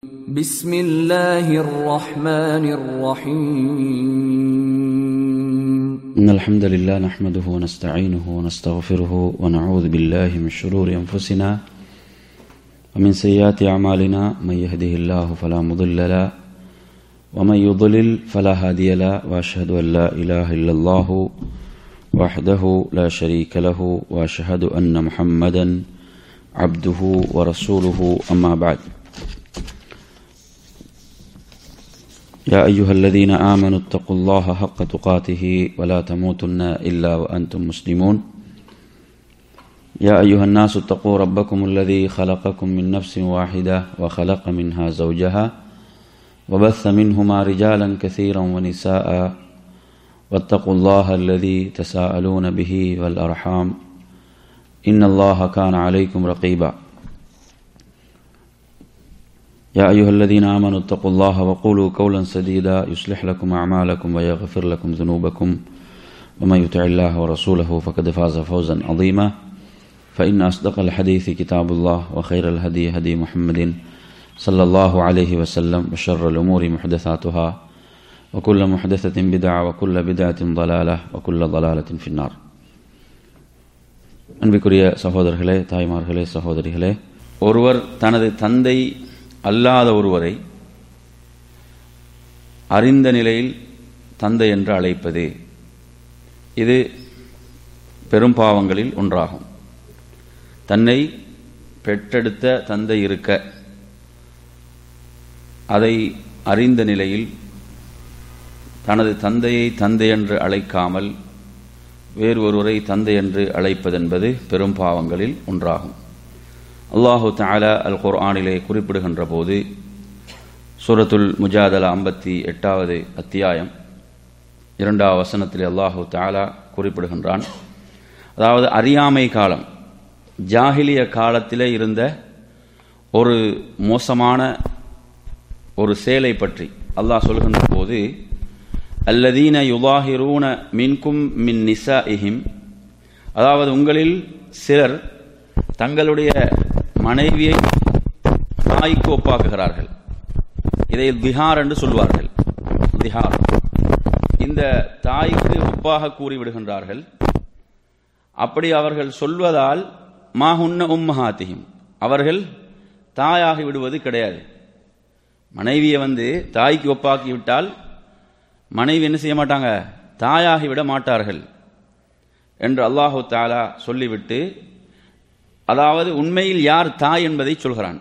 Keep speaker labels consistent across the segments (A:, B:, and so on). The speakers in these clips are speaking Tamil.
A: بسم الله الرحمن الرحيم
B: إن الحمد لله نحمده ونستعينه ونستغفره ونعوذ بالله من شرور أنفسنا ومن سيئات أعمالنا من يهده الله فلا مضل له ومن يضلل فلا هادي له وأشهد أن لا إله إلا الله وحده لا شريك له وأشهد أن محمدا عبده ورسوله أما بعد يا أيها الذين آمنوا اتقوا الله حق تقاته ولا تموتن إلا وأنتم مسلمون يا أيها الناس اتقوا ربكم الذي خلقكم من نفس واحدة وخلق منها زوجها وبث منهما رجالا كثيرا ونساء واتقوا الله الذي تساءلون به والأرحام إن الله كان عليكم رقيبا يا أيها الذين آمنوا اتقوا الله وقولوا قولا سديدا يصلح لكم أعمالكم ويغفر لكم ذنوبكم ومن يطع الله ورسوله فقد فاز فوزا عظيما فإن أصدق الحديث كتاب الله وخير الهدي هدي محمد صلى الله عليه وسلم وشر الأمور محدثاتها وكل محدثة بدعة وكل بدعة ضلالة وكل ضلالة في النار அன்பிற்குரிய சகோதரர்களே தாய்மார்களே சகோதரிகளே ஒருவர் தனது தந்தை அல்லாத ஒருவரை அறிந்த நிலையில் தந்தை என்று அழைப்பது இது பெரும் பாவங்களில் ஒன்றாகும் தன்னை பெற்றெடுத்த தந்தை இருக்க அதை அறிந்த நிலையில் தனது தந்தையை தந்தை என்று அழைக்காமல் வேறு ஒருவரை தந்தை என்று அழைப்பதென்பது பெரும் பாவங்களில் ஒன்றாகும் அல்லாஹு தாலா அல் குர்ஆனிலே குறிப்பிடுகின்ற போது சூரத்துல் முஜாதலா ஐம்பத்தி எட்டாவது அத்தியாயம் இரண்டாவது வசனத்தில் அல்லாஹு தாலா குறிப்பிடுகின்றான் அதாவது அறியாமை காலம் ஜாகிலிய காலத்திலே இருந்த ஒரு மோசமான ஒரு செயலை பற்றி அல்லாஹ் சொல்கின்ற போது அல்லதீன யுலாஹிரூன மின்கும் மின் நிசா இஹிம் அதாவது உங்களில் சிலர் தங்களுடைய மனைவியை தாய்க்கு ஒப்பாக்குகிறார்கள் இதை திஹார் என்று சொல்வார்கள் திஹார் இந்த தாய்க்கு ஒப்பாக கூறிவிடுகின்றார்கள் அப்படி அவர்கள் சொல்வதால் மாஹுன்ன உம்மஹாத்தியும் அவர்கள் தாயாகி விடுவது கிடையாது மனைவியை வந்து தாய்க்கு ஒப்பாக்கி விட்டால் மனைவி என்ன செய்ய மாட்டாங்க தாயாகி விட மாட்டார்கள் என்று அல்லாஹு தாலா சொல்லிவிட்டு அதாவது உண்மையில் யார் தாய் என்பதை சொல்கிறான்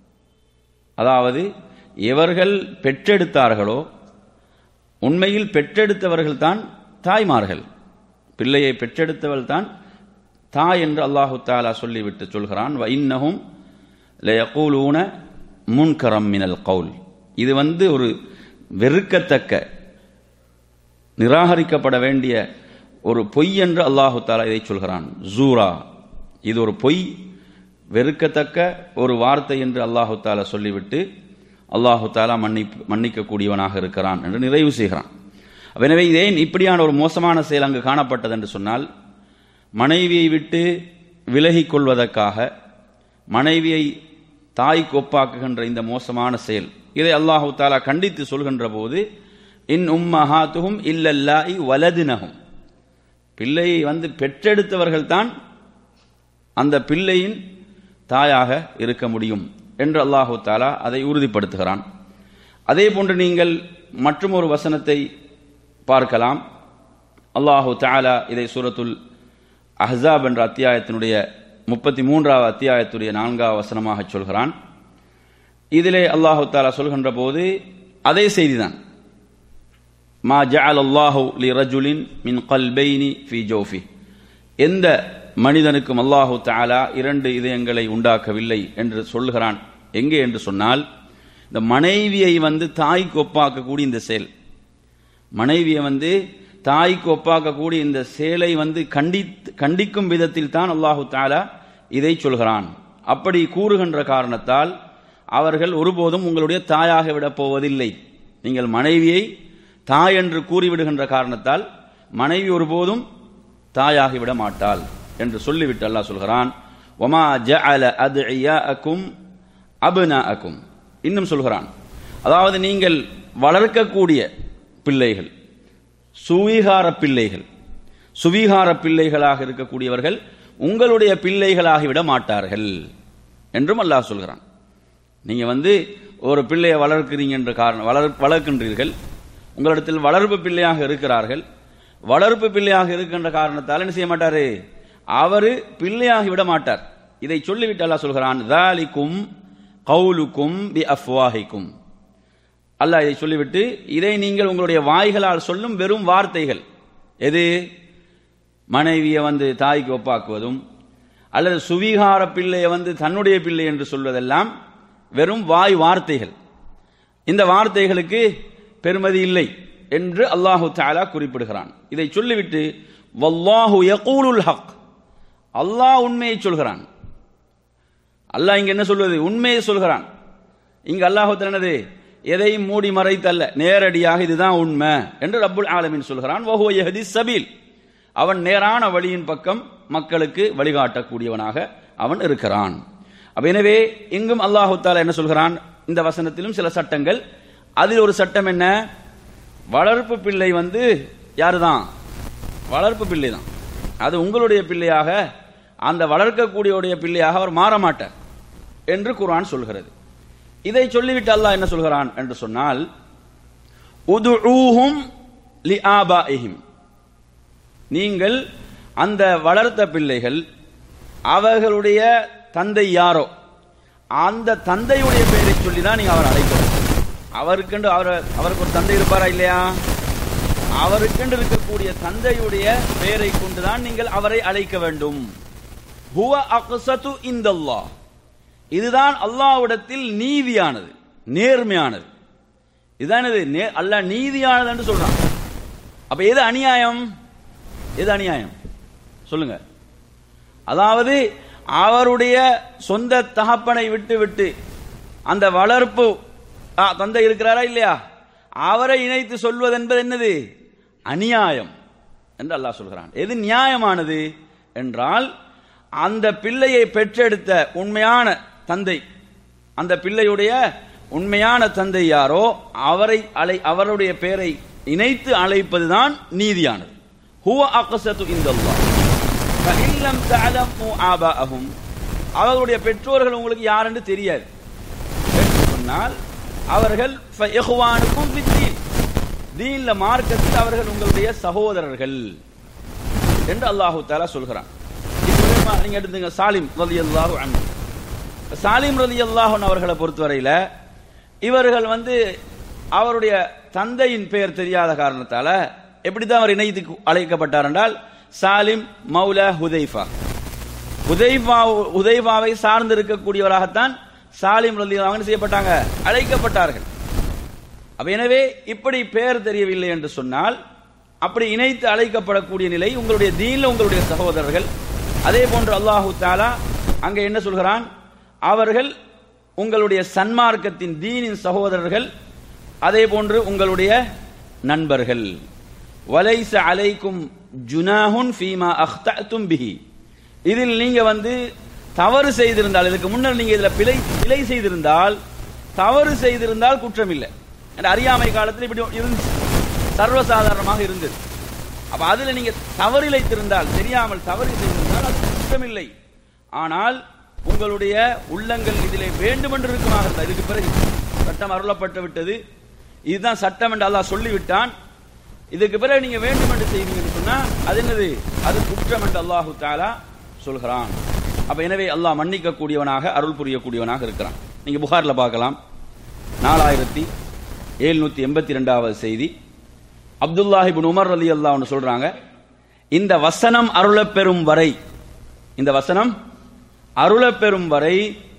B: அதாவது எவர்கள் பெற்றெடுத்தார்களோ உண்மையில் பெற்றெடுத்தவர்கள் தான் தாய்மார்கள் பிள்ளையை பெற்றெடுத்தவள் தான் தாய் என்று அல்லாஹு தாலா சொல்லிவிட்டு சொல்கிறான் இன்னகும் லயகூலூன முன்கரம் மினல் கவுல் இது வந்து ஒரு வெறுக்கத்தக்க நிராகரிக்கப்பட வேண்டிய ஒரு பொய் என்று அல்லாஹு தாலா இதை சொல்கிறான் ஜூரா இது ஒரு பொய் வெறுக்கத்தக்க ஒரு வார்த்தை என்று அல்லாஹு தாலா சொல்லிவிட்டு அல்லாஹு தாலா மன்னி மன்னிக்கக்கூடியவனாக இருக்கிறான் என்று நிறைவு செய்கிறான் எனவே இதேன் இப்படியான ஒரு மோசமான செயல் அங்கு காணப்பட்டது என்று சொன்னால் மனைவியை விட்டு விலகிக் கொள்வதற்காக மனைவியை தாய்க்கு ஒப்பாக்குகின்ற இந்த மோசமான செயல் இதை அல்லாஹு தாலா கண்டித்து சொல்கின்ற போது இன் உம்மஹாத்துகும் இல்லல்லாய் வலதுனகும் பிள்ளையை வந்து பெற்றெடுத்தவர்கள் தான் அந்த பிள்ளையின் தாயாக இருக்க முடியும் என்று அல்லாஹு தாலா அதை உறுதிப்படுத்துகிறான் அதே போன்று நீங்கள் மற்றும் ஒரு வசனத்தை பார்க்கலாம் அல்லாஹு தாலா இதை சூரத்துல் அஹ்சாப் என்ற அத்தியாயத்தினுடைய முப்பத்தி மூன்றாவது அத்தியாயத்துடைய நான்காவது வசனமாக சொல்கிறான் இதிலே அல்லாஹு தாலா சொல்கின்ற போது அதே செய்திதான் மா ஜஅல் அல்லாஹு லி ரஜுலின் மின் கல்பைனி ஃபி ஜோஃபி எந்த மனிதனுக்கும் அல்லாஹு தாலா இரண்டு இதயங்களை உண்டாக்கவில்லை என்று சொல்லுகிறான் எங்கே என்று சொன்னால் இந்த மனைவியை வந்து தாய்க்கு ஒப்பாக்கக்கூடிய இந்த செயல் மனைவியை வந்து தாய்க்கு ஒப்பாக்கக்கூடிய இந்த செயலை வந்து கண்டி கண்டிக்கும் விதத்தில் தான் அல்லாஹு தாலா இதை சொல்கிறான் அப்படி கூறுகின்ற காரணத்தால் அவர்கள் ஒருபோதும் உங்களுடைய தாயாக விடப் போவதில்லை நீங்கள் மனைவியை தாய் என்று கூறிவிடுகின்ற காரணத்தால் மனைவி ஒருபோதும் தாயாகிவிட மாட்டாள் என்று சொல்லிவிட்டு அல்லாஹ் சொல்கிறான் ஒமா ஜஅல அத்இயாஅக்கும் அப்னாஅக்கும் இன்னும் சொல்கிறான் அதாவது நீங்கள் வளர்க்கக்கூடிய பிள்ளைகள் சுவீகார பிள்ளைகள் சுவீகார பிள்ளைகளாக இருக்கக்கூடியவர்கள் உங்களுடைய பிள்ளைகளாகிவிட மாட்டார்கள் என்றும் அல்லாஹ் சொல்கிறான் நீங்க வந்து ஒரு பிள்ளையை வளர்க்கிறீங்க என்ற காரணம் வளர் வளர்க்கின்றீர்கள் உங்களிடத்தில் வளர்ப்பு பிள்ளையாக இருக்கிறார்கள் வளர்ப்பு பிள்ளையாக இருக்கின்ற காரணத்தால் என்ன செய்ய மாட்டாரு அவரு பிள்ளையாகி விட மாட்டார் இதை சொல்லிவிட்டு அல்லாஹ் சொல்கிறான் தாலிக்கும் கவுலுக்கும் பி அஃப்வாஹிக்கும் அல்லாஹ் இதை சொல்லிவிட்டு இதை நீங்கள் உங்களுடைய வாய்களால் சொல்லும் வெறும் வார்த்தைகள் எது மனைவியை வந்து தாய்க்கு ஒப்பாக்குவதும் அல்லது சுவீகார பிள்ளையை வந்து தன்னுடைய பிள்ளை என்று சொல்வதெல்லாம் வெறும் வாய் வார்த்தைகள் இந்த வார்த்தைகளுக்கு பெருமதி இல்லை என்று அல்லாஹு தாலா குறிப்பிடுகிறான் இதை சொல்லிவிட்டு வல்லாஹு யகூலுல் ஹக் அல்லாஹ் உண்மையை சொல்கிறான் அல்லாஹ் இங்க என்ன சொல்வது உண்மையை சொல்கிறான் இங்க அல்லாஹு என்னது எதையும் மூடி மறைத்தல்ல நேரடியாக இதுதான் உண்மை என்று ரப்புல் ஆலமின் சொல்கிறான் வஹுவ யஹ்தி சபீல் அவன் நேரான வழியின் பக்கம் மக்களுக்கு வழிகாட்டக்கூடியவனாக அவன் இருக்கிறான் அப்ப எனவே இங்கும் அல்லாஹு தாலா என்ன சொல்கிறான் இந்த வசனத்திலும் சில சட்டங்கள் அதில் ஒரு சட்டம் என்ன வளர்ப்பு பிள்ளை வந்து யாருதான் வளர்ப்பு பிள்ளை தான் அது உங்களுடைய பிள்ளையாக அந்த வளர்க்கக்கூடியவுடைய பிள்ளையாக அவர் மாற மாட்டார் என்று குர்ஆன் சொல்கிறது இதை சொல்லிவிட்டு அல்லாஹ் என்ன சொல்கிறான் என்று சொன்னால் உதுஊஹும் லிஆபாஇஹிம் நீங்கள் அந்த வளர்த்த பிள்ளைகள் அவர்களுடைய தந்தை யாரோ அந்த தந்தையுடைய பெயரை சொல்லி தான் நீங்க அவர் அழைக்கணும் அவருக்கென்று அவர் அவருக்கு ஒரு தந்தை இருப்பாரா இல்லையா அவருக்கென்று இருக்கக்கூடிய தந்தையுடைய பெயரை கொண்டுதான் நீங்கள் அவரை அழைக்க வேண்டும் ஹுவ அக்ஸது இந்தல்லாஹ் இதுதான் அல்லாஹ்விடத்தில் நீதியானது நேர்மையானது இதுதான் இது நே- அல்லாஹ் நீதியானது என்று சொல்றான் அப்ப எது அநியாயம் எது அநியாயம் சொல்லுங்க அதாவது அவருடைய சொந்த தகப்பனை விட்டு விட்டு அந்த வளர்ப்பு ஆ, தந்தை இருக்கிறாரா இல்லையா அவரை இணைத்து சொல்வது என்பது என்னது அநியாயம் என்று அல்லாஹ் சொல்கிறான் எது நியாயமானது என்றால் அந்த பிள்ளையை பெற்றெடுத்த உண்மையான தந்தை அந்த பிள்ளையுடைய உண்மையான தந்தை யாரோ அவரை அழை அவருடைய பெயரை இணைத்து அழைப்பதுதான் நீதியானது ஹுவ அக்ஸது இந்தல்லாஹ் فَإِلَّمْ تَعْلَمُوا آبَاءَهُمْ அவர்களுடைய பெற்றோர்கள் உங்களுக்கு யார் என்று தெரியாது என்று சொன்னால் அவர்கள் فَإِخْوَانُكُمْ فِي الدِّينِ தீன்ல மார்க்கத்தில் அவர்கள் உங்களுடைய சகோதரர்கள் என்று அல்லாஹு தாலா சொல்கிறான் இப்போ நீங்க எடுத்துங்க சாலிம் ரலியல்லாஹு அன்ஹு சாலிம் ரலியல்லாஹு அன்ஹு அவர்களை பொறுத்தவரையில இவர்கள் வந்து அவருடைய தந்தையின் பெயர் தெரியாத காரணத்தால எப்படித்தான் அவர் இணைத்து அழைக்கப்பட்டார் என்றால் சாலிம் மௌலா ஹுதைஃபா ஹுதைஃபா ஹுதைஃபாவை சார்ந்து இருக்கக்கூடியவராகத்தான் சாலிம் ரலியல்லாஹு அன்ஹு செய்யப்பட்டாங்க அழைக்கப்பட்டார்கள் அப்ப எனவே இப்படி பெயர் தெரியவில்லை என்று சொன்னால் அப்படி இணைத்து அழைக்கப்படக்கூடிய நிலை உங்களுடைய தீன்ல உங்களுடைய சகோதரர்கள் அதே போன்று அல்லாஹு தாலா அங்க என்ன சொல்கிறான் அவர்கள் உங்களுடைய சன்மார்க்கத்தின் தீனின் சகோதரர்கள் அதே போன்று உங்களுடைய நண்பர்கள் வலைச அலைக்கும் ஜுனாஹுன் ஃபீமா அஹ்தஅத்தும் பிஹி இதில் நீங்க வந்து தவறு செய்திருந்தால் இதுக்கு முன்னர் நீங்க இதுல பிழை பிழை செய்திருந்தால் தவறு செய்திருந்தால் குற்றம் இல்லை அந்த அறியாமை காலத்தில் இப்படி இருந்துச்சு சர்வசாதாரணமாக இருந்தது அப்ப அதுல நீங்க தவறிழைத்திருந்தால் தெரியாமல் தவறு செய்திருந்தால் அது குற்றமில்லை ஆனால் உங்களுடைய உள்ளங்கள் இதிலே வேண்டுமென்று இருக்குமாக இருந்தால் இதுக்கு பிறகு சட்டம் அருளப்பட்டு விட்டது இதுதான் சட்டம் என்று அல்லாஹ் சொல்லிவிட்டான் இதுக்கு பிறகு நீங்க வேண்டும் என்று செய்வீங்கன்னு சொன்னா அது என்னது அது குற்றம் என்று அல்லாஹு தாலா சொல்கிறான் அப்ப எனவே அல்லாஹ் மன்னிக்க கூடியவனாக அருள் புரியக்கூடியவனாக இருக்கிறான் நீங்க புகார்ல பார்க்கலாம் நாலாயிரத்தி எழுநூத்தி எண்பத்தி ரெண்டாவது செய்தி அப்துல்லாஹிபின் உமர் அலி அல்லாஹ்னு சொல்றாங்க இந்த வசனம் அருளப்பெறும் வரை இந்த வசனம் அருளப்பெறும் வரை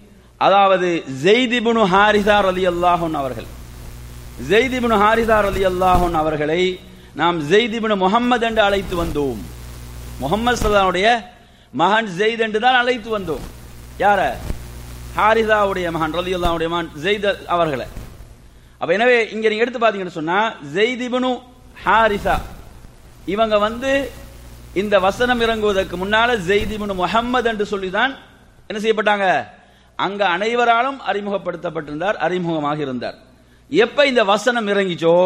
B: அதாவது ஜெய்திபுனு ஹாரிசார் அலி அல்லாஹன் அவர்கள் ஜெய்திபின் ஹாரிதார் அலி அல்லாஹன் அவர்களை நாம் ஜெய்திபின் முகம்மது என்று அழைத்து வந்தோம் முகமது சல்லாவுடைய மகன் ஜெயித் என்று தான் அழைத்து வந்தோம் யார ஹாரிதாவுடைய மகன் ரலி அல்லாவுடைய மகன் ஜெயித் அவர்களை அப்ப எனவே இங்க நீங்க எடுத்து பாத்தீங்கன்னு சொன்னா ஜெய்திபினு ஹாரிசா இவங்க வந்து இந்த வசனம் இறங்குவதற்கு முன்னால ஜெய்திபின் முகம்மது என்று சொல்லிதான் என்ன செய்யப்பட்டாங்க அங்க அனைவராலும் அறிமுகப்படுத்தப்பட்டிருந்தார் அறிமுகமாக இருந்தார் எப்ப இந்த வசனம் இறங்கிச்சோ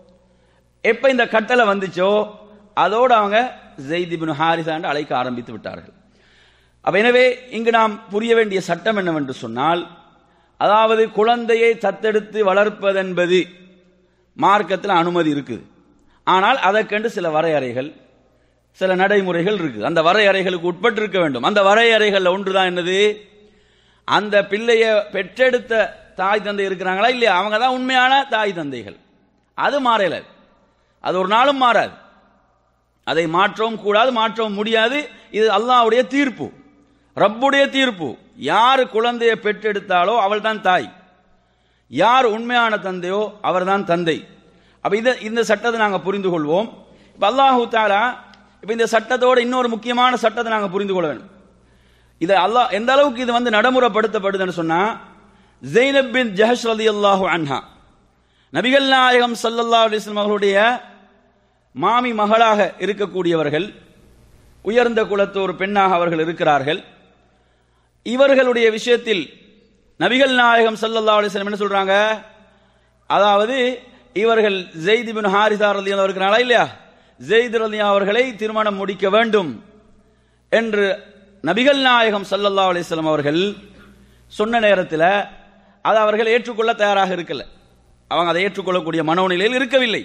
B: எப்ப இந்த கட்டளை வந்துச்சோ அதோட அவங்க ஜெயித் இப்னு ஹாரிசா என்று அழைக்க ஆரம்பித்து விட்டார்கள் அப்ப எனவே இங்கு நாம் புரிய வேண்டிய சட்டம் என்னவென்று சொன்னால் அதாவது குழந்தையை தத்தெடுத்து வளர்ப்பதென்பது மார்க்கத்தில் அனுமதி இருக்குது ஆனால் அதற்கென்று சில வரையறைகள் சில நடைமுறைகள் இருக்குது அந்த வரையறைகளுக்கு உட்பட்டு இருக்க வேண்டும் அந்த வரையறைகள் ஒன்றுதான் என்னது அந்த பிள்ளைய பெற்றெடுத்த தாய் தந்தை இருக்கிறாங்களா இல்லையா அவங்க தான் உண்மையான தாய் தந்தைகள் அது மாறல அது ஒரு நாளும் மாறாது அதை மாற்றவும் கூடாது மாற்றவும் முடியாது இது அல்லாஹ்வுடைய தீர்ப்பு ரப்புடைய தீர்ப்பு யார் குழந்தையை பெற்றெடுத்தாலோ அவள் தான் தாய் யார் உண்மையான தந்தையோ அவர்தான் தந்தை அப்ப இந்த இந்த சட்டத்தை நாங்க புரிந்து கொள்வோம் இப்ப அல்லாஹு தாலா இப்ப இந்த சட்டத்தோட இன்னொரு முக்கியமான சட்டத்தை நாங்க புரிந்து கொள்ள வேண்டும் இது அல்லாஹ் எந்த அளவுக்கு இது வந்து நடைமுறைப்படுத்தப்படுதுன்னு சொன்னா ஜெய்னப் பின் ஜஹஷ் ரலியல்லாஹு அன்ஹா நபிகள் நாயகம் ஸல்லல்லாஹு அலைஹி வஸல்லம் அவர்களுடைய மாமி மகளாக இருக்கக்கூடியவர்கள் உயர்ந்த குலத்து ஒரு பெண்ணாக அவர்கள் இருக்கிறார்கள் இவர்களுடைய விஷயத்தில் நபிகள் நாயகம் ஸல்லல்லாஹு அலைஹி வஸல்லம் என்ன சொல்றாங்க அதாவது இவர்கள் ஜெயித் பின் ஹாரிசா ரலியல்லாஹு இருக்கிறாங்களா இல்லையா ஜெயித் ரலியல்லாஹு அவர்களை திருமணம் முடிக்க வேண்டும் என்று நபிகள் நாயகம் ஸல்லல்லாஹு அலைஹி வஸல்லம் அவர்கள் சொன்ன நேரத்தில் அதை அவர்கள் ஏற்றுக்கொள்ள தயாராக இருக்கல அவங்க அதை ஏற்றுக்கொள்ளக்கூடிய மனோநிலையில் இருக்கவில்லை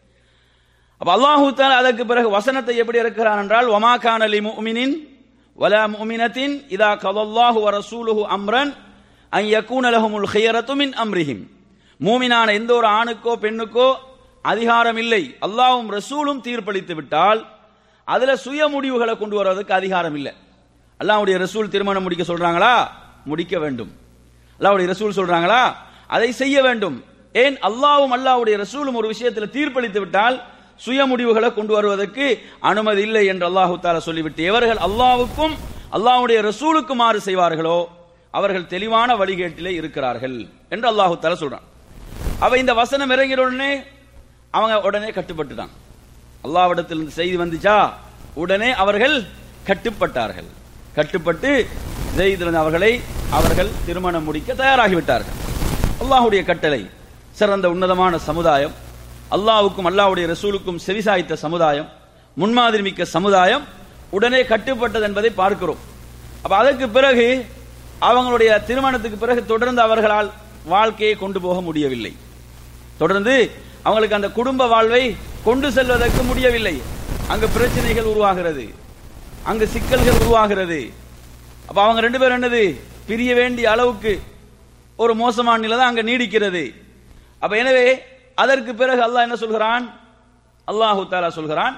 B: அப்ப அல்லாஹு தாலா அதற்கு பிறகு வசனத்தை எப்படி இருக்கிறான் என்றால் வமா கான லி முஃமினின் வலா முஃமினத்தின் இதா கதல்லாஹு வ ரசூலுஹு அம்ரன் அன் யகூன லஹுமுல் ஹியரத்து மின் அம்ரிஹிம் மூமினான எந்த ஒரு ஆணுக்கோ பெண்ணுக்கோ அதிகாரம் இல்லை அல்லாஹ்வும் ரசூலும் தீர்ப்பளித்து விட்டால் அதுல சுய முடிவுகளை கொண்டு வருவதற்கு அதிகாரம் இல்லை அல்லாஹ்வுடைய ரசூல் திருமணம் முடிக்க சொல்றாங்களா முடிக்க வேண்டும் அல்லாஹ்வுடைய ரசூல் சொல்றாங்களா அதை செய்ய வேண்டும் ஏன் அல்லாஹ்வும் அல்லாஹ்வுடைய ரசூலும் ஒரு விஷயத்தில் தீர்ப்பளித்து விட்டால் சுய முடிவுகளை கொண்டு வருவதற்கு அனுமதி இல்லை என்று அல்லாஹு தாலா சொல்லிவிட்டு எவர்கள் அல்லாஹ்வுக்கும் அல்லாஹ்வுடைய ரசூலுக்கும் மாறு செய்வார்களோ அவர்கள் தெளிவான வழிகேட்டிலே இருக்கிறார்கள் என்று அல்லாஹு தாலா சொல்றான் அவ இந்த வசனம் இறங்கிற உடனே அவங்க உடனே கட்டுப்பட்டுட்டான் அல்லாவிடத்தில் இருந்து செய்தி வந்துச்சா உடனே அவர்கள் கட்டுப்பட்டார்கள் கட்டுப்பட்டு ஜெயிதிரன் அவர்களை அவர்கள் திருமணம் முடிக்க தயாராகிவிட்டார்கள் அல்லாஹுடைய கட்டளை சிறந்த உன்னதமான சமுதாயம் அல்லாஹ்வுக்கும் அல்லாஹ்வுடைய ரசூலுக்கும் செவிசாய்த்த சமுதாயம் முன்மாதிரி மிக்க சமுதாயம் உடனே கட்டுப்பட்டது என்பதை பார்க்கிறோம் அப்ப அதற்கு பிறகு அவங்களுடைய திருமணத்துக்கு பிறகு தொடர்ந்து அவர்களால் வாழ்க்கையை கொண்டு போக முடியவில்லை தொடர்ந்து அவங்களுக்கு அந்த குடும்ப வாழ்வை கொண்டு செல்வதற்கு முடியவில்லை அங்கு பிரச்சனைகள் உருவாகிறது அங்கு சிக்கல்கள் உருவாகிறது அப்ப அவங்க ரெண்டு பேரும் என்னது பிரிய வேண்டிய அளவுக்கு ஒரு மோசமான நிலை தான் அங்க நீடிக்கிறது அப்ப எனவே அதற்கு பிறகு அல்லாஹ் என்ன சொல்கிறான் அல்லாஹு தாலா சொல்கிறான்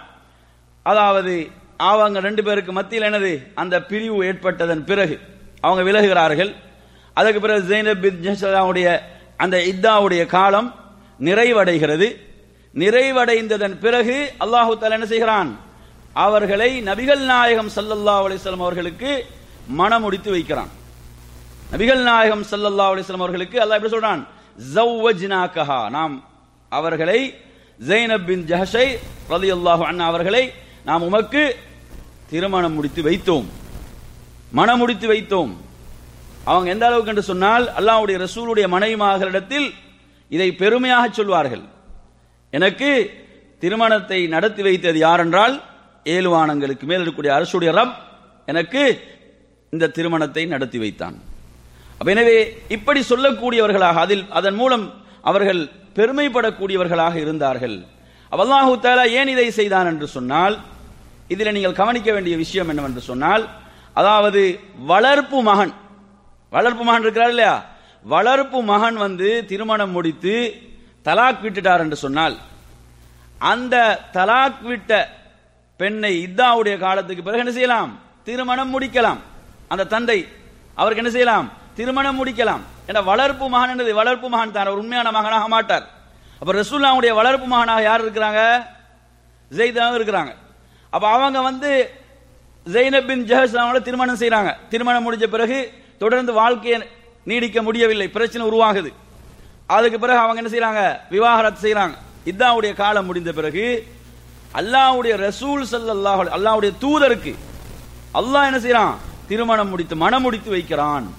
B: அதாவது அவங்க ரெண்டு பேருக்கு மத்தியில் என்னது அந்த பிரிவு ஏற்பட்டதன் பிறகு அவங்க விலகுகிறார்கள் அதுக்கு பிறகு ஜெயினப் பின் ஜஹ்ஷாவுடைய அந்த இத்தாவுடைய காலம் நிறைவடைகிறது நிறைவடைந்ததன் பிறகு அல்லாஹு தாலா என்ன செய்கிறான் அவர்களை நபிகள் நாயகம் ஸல்லல்லாஹு அலைஹி வஸல்லம் அவர்களுக்கு மணமுடித்து வைக்கிறான் நபிகள் நாயகம் ஸல்லல்லாஹு அலைஹி வஸல்லம் அவர்களுக்கு அல்லாஹ் எப்படி சொல்றான் ஜவ்வஜ்னாகஹா நாம் அவர்களை ஜெய்னப் பின் ஜஹஷை ரலியல்லாஹு அன்ஹா அவர்களை நாம் உமக்கு திருமணம் முடித்து வைத்தோம் மணமுடித்து வைத்தோம் அவங்க எந்த அளவுக்கு என்று சொன்னால் அல்லாஹ்வுடைய ரசூலுடைய மனைவிமார்களிடத்தில் இதை பெருமையாக சொல்வார்கள் எனக்கு திருமணத்தை நடத்தி வைத்தது யார் என்றால் ஏழு வானங்களுக்கு மேல் இருக்கக்கூடிய அரசுடைய ரப் எனக்கு இந்த திருமணத்தை நடத்தி வைத்தான் அப்ப எனவே இப்படி சொல்லக்கூடியவர்களாக அதில் அதன் மூலம் அவர்கள் பெருமைப்படக்கூடியவர்களாக இருந்தார்கள் அப்ப அல்லாஹு தாலா ஏன் இதை செய்தான் என்று சொன்னால் இதில் நீங்கள் கவனிக்க வேண்டிய விஷயம் என்னவென்று சொன்னால் அதாவது வளர்ப்பு மகன் வளர்ப்பு மகன் இருக்கிறார் இல்லையா வளர்ப்பு மகன் வந்து திருமணம் முடித்து தலாக் விட்டுட்டார் என்று சொன்னால் அந்த தலாக் விட்ட பெண்ணை இத்தாவுடைய காலத்துக்கு பிறகு என்ன செய்யலாம் திருமணம் முடிக்கலாம் அந்த தந்தை அவருக்கு என்ன செய்யலாம் திருமணம் முடிக்கலாம் என்ற வளர்ப்பு மகன் என்னது வளர்ப்பு மகன் தான் அவர் உண்மையான மகனாக மாட்டார் அப்ப ரசூல்லாவுடைய வளர்ப்பு மகனாக யார் இருக்கிறாங்க ஜெய்தாக இருக்கிறாங்க அப்ப அவங்க வந்து ஜெய்னப் பின் ஜஹஸ் அவங்கள திருமணம் செய்றாங்க திருமணம் முடிஞ்ச பிறகு தொடர்ந்து வாழ்க்கையை நீடிக்க முடியவில்லை பிரச்சனை உருவாகுது அதுக்கு பிறகு அவங்க என்ன செய்றாங்க விவாகரத்து செய்றாங்க இதாவுடைய காலம் முடிந்த பிறகு அல்லாஹ்வுடைய ரசூல் ஸல்லல்லாஹு அலைஹி அல்லாஹ்வுடைய தூதருக்கு அல்லாஹ் என்ன செய்றான் திருமணம் முடித்து மனம் முடித்து வைக்கிறான்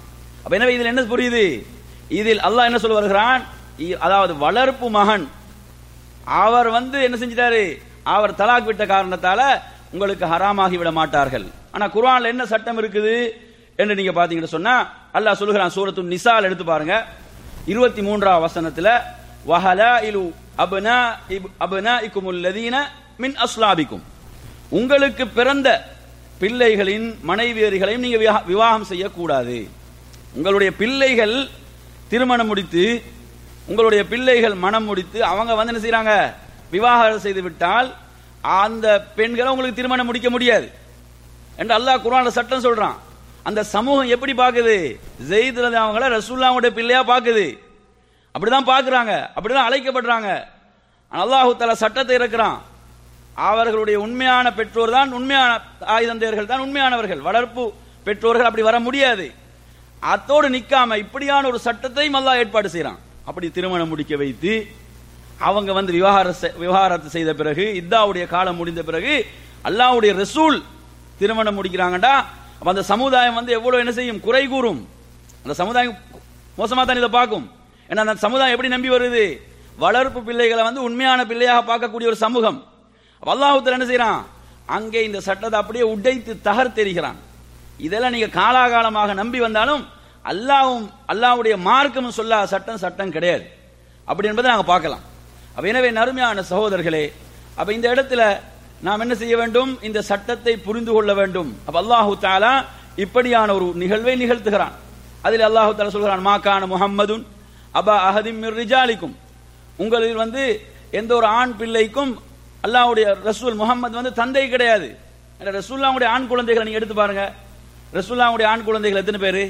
B: அப்ப எனவே இதில் என்ன புரியுது இதில் அல்லாஹ் என்ன சொல்ல வருகிறான் இ- அதாவது வளர்ப்பு மகன் அவர் வந்து என்ன செஞ்சிட்டாரு அவர் தலாக் விட்ட காரணத்தால உங்களுக்கு ஹராமாகி விட மாட்டார்கள் ஆனா குர்ஆன்ல என்ன சட்டம் இருக்குது என்று நீங்க பாத்தீங்கன்னு சொன்னா அல்லாஹ் சொல்லுகிறான் சூரத்து நிசால் எடுத்து பாருங்க இருபத்தி மூன்றாம் வசனத்துல வஹலாயிலு அப்னா அப்னாஇக்குமுல் லதீன மின் அஸ்லாபிக்கும் உங்களுக்கு பிறந்த பிள்ளைகளின் மனைவியர்களையும் நீங்க விவா- விவாகம் செய்யக்கூடாது உங்களுடைய பிள்ளைகள் திருமணம் முடித்து உங்களுடைய பிள்ளைகள் மனம் முடித்து அவங்க வந்து என்ன செய்றாங்க விவாகம் செய்து விட்டால் அந்த பெண்களை உங்களுக்கு திருமணம் முடிக்க முடியாது என்று அல்லாஹ் குர்ஆன்ல சட்டம் சொல்றான் அந்த சமூகம் எப்படி பாக்குது ஜெயித் அவங்கள ரசூல்லாவுடைய பிள்ளையா பாக்குது அப்படிதான் பாக்குறாங்க அப்படிதான் அழைக்கப்படுறாங்க ஆனா அல்லாஹு தஆலா சட்டத்தை இறக்குறான் அவர்களுடைய உண்மையான பெற்றோர் தான் உண்மையான தாய் தந்தையர்கள் தான் உண்மையானவர்கள் வளர்ப்பு பெற்றோர்கள் அப்படி வர முடியாது அத்தோடு நிக்காம இப்படியான ஒரு சட்டத்தையும் அல்லாஹ் ஏற்பாடு செய்றான் அப்படி திருமணம் முடிக்க வைத்து அவங்க வந்து விவாகர விவாகரத்து செய்த பிறகு இத்தாவுடைய காலம் முடிந்த பிறகு அல்லாஹ்வுடைய ரசூல் திருமணம் முடிக்கிறாங்கடா அப்ப அந்த சமுதாயம் வந்து எவ்வளவு என்ன செய்யும் குறை கூறும் அந்த சமுதாயம் மோசமா தான் இதை பார்க்கும் ஏன்னா அந்த சமுதாயம் எப்படி நம்பி வருது வளர்ப்பு பிள்ளைகளை வந்து உண்மையான பிள்ளையாக பார்க்கக்கூடிய ஒரு சமூகம் அப்ப அல்லாஹ் என்ன செய்யறான் அங்கே இந்த சட்டத்தை அப்படியே உடைத்து தகர்த்தெறிகிறான் இதெல்லாம் நீங்க காலாகாலமாக நம்பி வந்தாலும் அல்லாவும் அல்லாஹ்வுடைய மார்க்கமும் சொல்லாத சட்டம் சட்டம் கிடையாது அப்படி என்பதை நாங்க பார்க்கலாம் அப்ப எனவே நறுமையான சகோதரர்களே அப்ப இந்த இடத்துல நாம் என்ன செய்ய வேண்டும் இந்த சட்டத்தை புரிந்து கொள்ள வேண்டும் அப்ப அல்லாஹு தாலா இப்படியான ஒரு நிகழ்வை நிகழ்த்துகிறான் அதில் அல்லாஹு தாலா சொல்கிறான் மாக்கான முஹம்மதுன் அபா அஹதிம் மிர் ரிஜாலிக்கும் உங்களில் வந்து எந்த ஒரு ஆண் பிள்ளைக்கும் அல்லாஹ்வுடைய ரசூல் முகமது வந்து தந்தை கிடையாது ஏன்னா ரசூல்லாவுடைய ஆண் குழந்தைகளை நீங்க எடுத்து பாருங்க ரசூல்லாவுடைய ஆண் குழந்தைகள் எத்தனை பேரு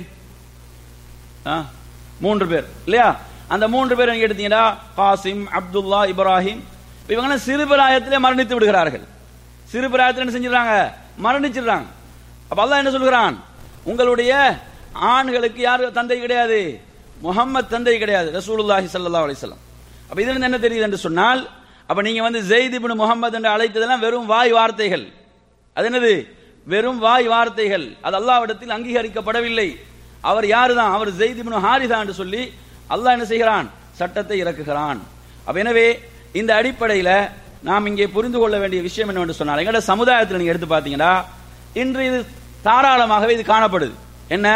B: ஆ, மூன்று பேர் இல்லையா அந்த மூன்று பேர் நீங்க எடுத்தீங்கன்னா காசிம் அப்துல்லா இப்ராஹிம் இவங்க சிறுபிராயத்திலே மரணித்து விடுகிறார்கள் சிறுபிராயத்தில் என்ன செஞ்சிடறாங்க மரணிச்சிடுறாங்க அப்ப அல்லாஹ் என்ன சொல்கிறான் உங்களுடைய ஆண்களுக்கு யாரு தந்தை கிடையாது முகம்மது தந்தை கிடையாது ரசூலுல்லாஹி ஸல்லல்லாஹு அலைஹி வஸல்லம் அப்ப இதுல இருந்து என்ன தெரியுது என்று சொன்னால் அப்ப நீங்க வந்து ஜெயித் இப்னு முகமது என்று அழைத்ததெல்லாம் வெறும் வாய் வார்த்தைகள் அது என்னது வெறும் வாய் வார்த்தைகள் அது அல்லாஹ்விடத்தில் அங்கீகரிக்கப்படவில்லை அவர் யாருதான் அவர் ஜெயித் இப்னு ஹாரிதா என்று சொல்லி அல்லாஹ் என்ன செய்கிறான் சட்டத்தை இறக்குகிறான் அப்ப எனவே இந்த அடிப்படையில நாம் இங்கே புரிந்து கொள்ள வேண்டிய விஷயம் என்னவென்று சொன்னால் எங்களோட சமுதாயத்தில் நீங்க எடுத்து பார்த்தீங்கன்னா இன்று இது தாராளமாகவே இது காணப்படுது என்ன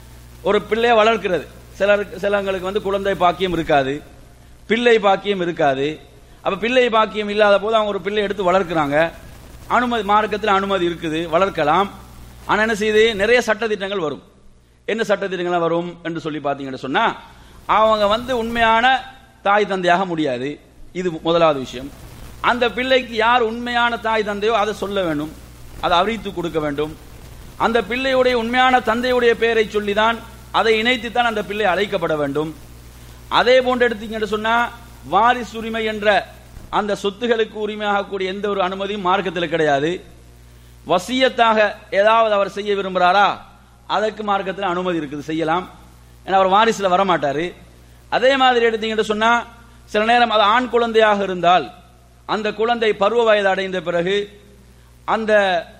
B: ஒரு பிள்ளையை வளர்க்கிறது சிலருக்கு சிலங்களுக்கு வந்து குழந்தை பாக்கியம் இருக்காது பிள்ளை பாக்கியம் இருக்காது அப்ப பிள்ளை பாக்கியம் இல்லாத போது அவங்க ஒரு பிள்ளை எடுத்து வளர்க்கிறாங்க அனுமதி மார்க்கத்தில் அனுமதி இருக்குது வளர்க்கலாம் ஆனா என்ன செய்யுது நிறைய சட்டத்திட்டங்கள் வரும் என்ன சட்டத்திட்டங்கள் வரும் என்று சொல்லி பார்த்தீங்கன்னு சொன்னா அவங்க வந்து உண்மையான தாய் தந்தையாக முடியாது இது முதலாவது விஷயம் அந்த பிள்ளைக்கு யார் உண்மையான தாய் தந்தையோ அதை சொல்ல வேண்டும் அதை அறிவித்து கொடுக்க வேண்டும் அந்த பிள்ளையுடைய உண்மையான தந்தையுடைய பெயரை சொல்லிதான் அதை இணைத்துத்தான் அந்த பிள்ளை அழைக்கப்பட வேண்டும் அதே போன்று எடுத்தீங்கன்னு சொன்னா வாரிசு உரிமை என்ற அந்த சொத்துகளுக்கு உரிமையாகக்கூடிய எந்த ஒரு அனுமதியும் மார்க்கத்தில் கிடையாது வசியத்தாக ஏதாவது அவர் செய்ய விரும்புகிறாரா அதற்கு மார்க்கத்தில் அனுமதி இருக்குது செய்யலாம் ஏன்னா அவர் வாரிசுல வரமாட்டாரு அதே மாதிரி எடுத்தீங்கன்னு சொன்னா சில நேரம் அது ஆண் குழந்தையாக இருந்தால் அந்த குழந்தை பருவ வயது அடைந்த பிறகு அந்த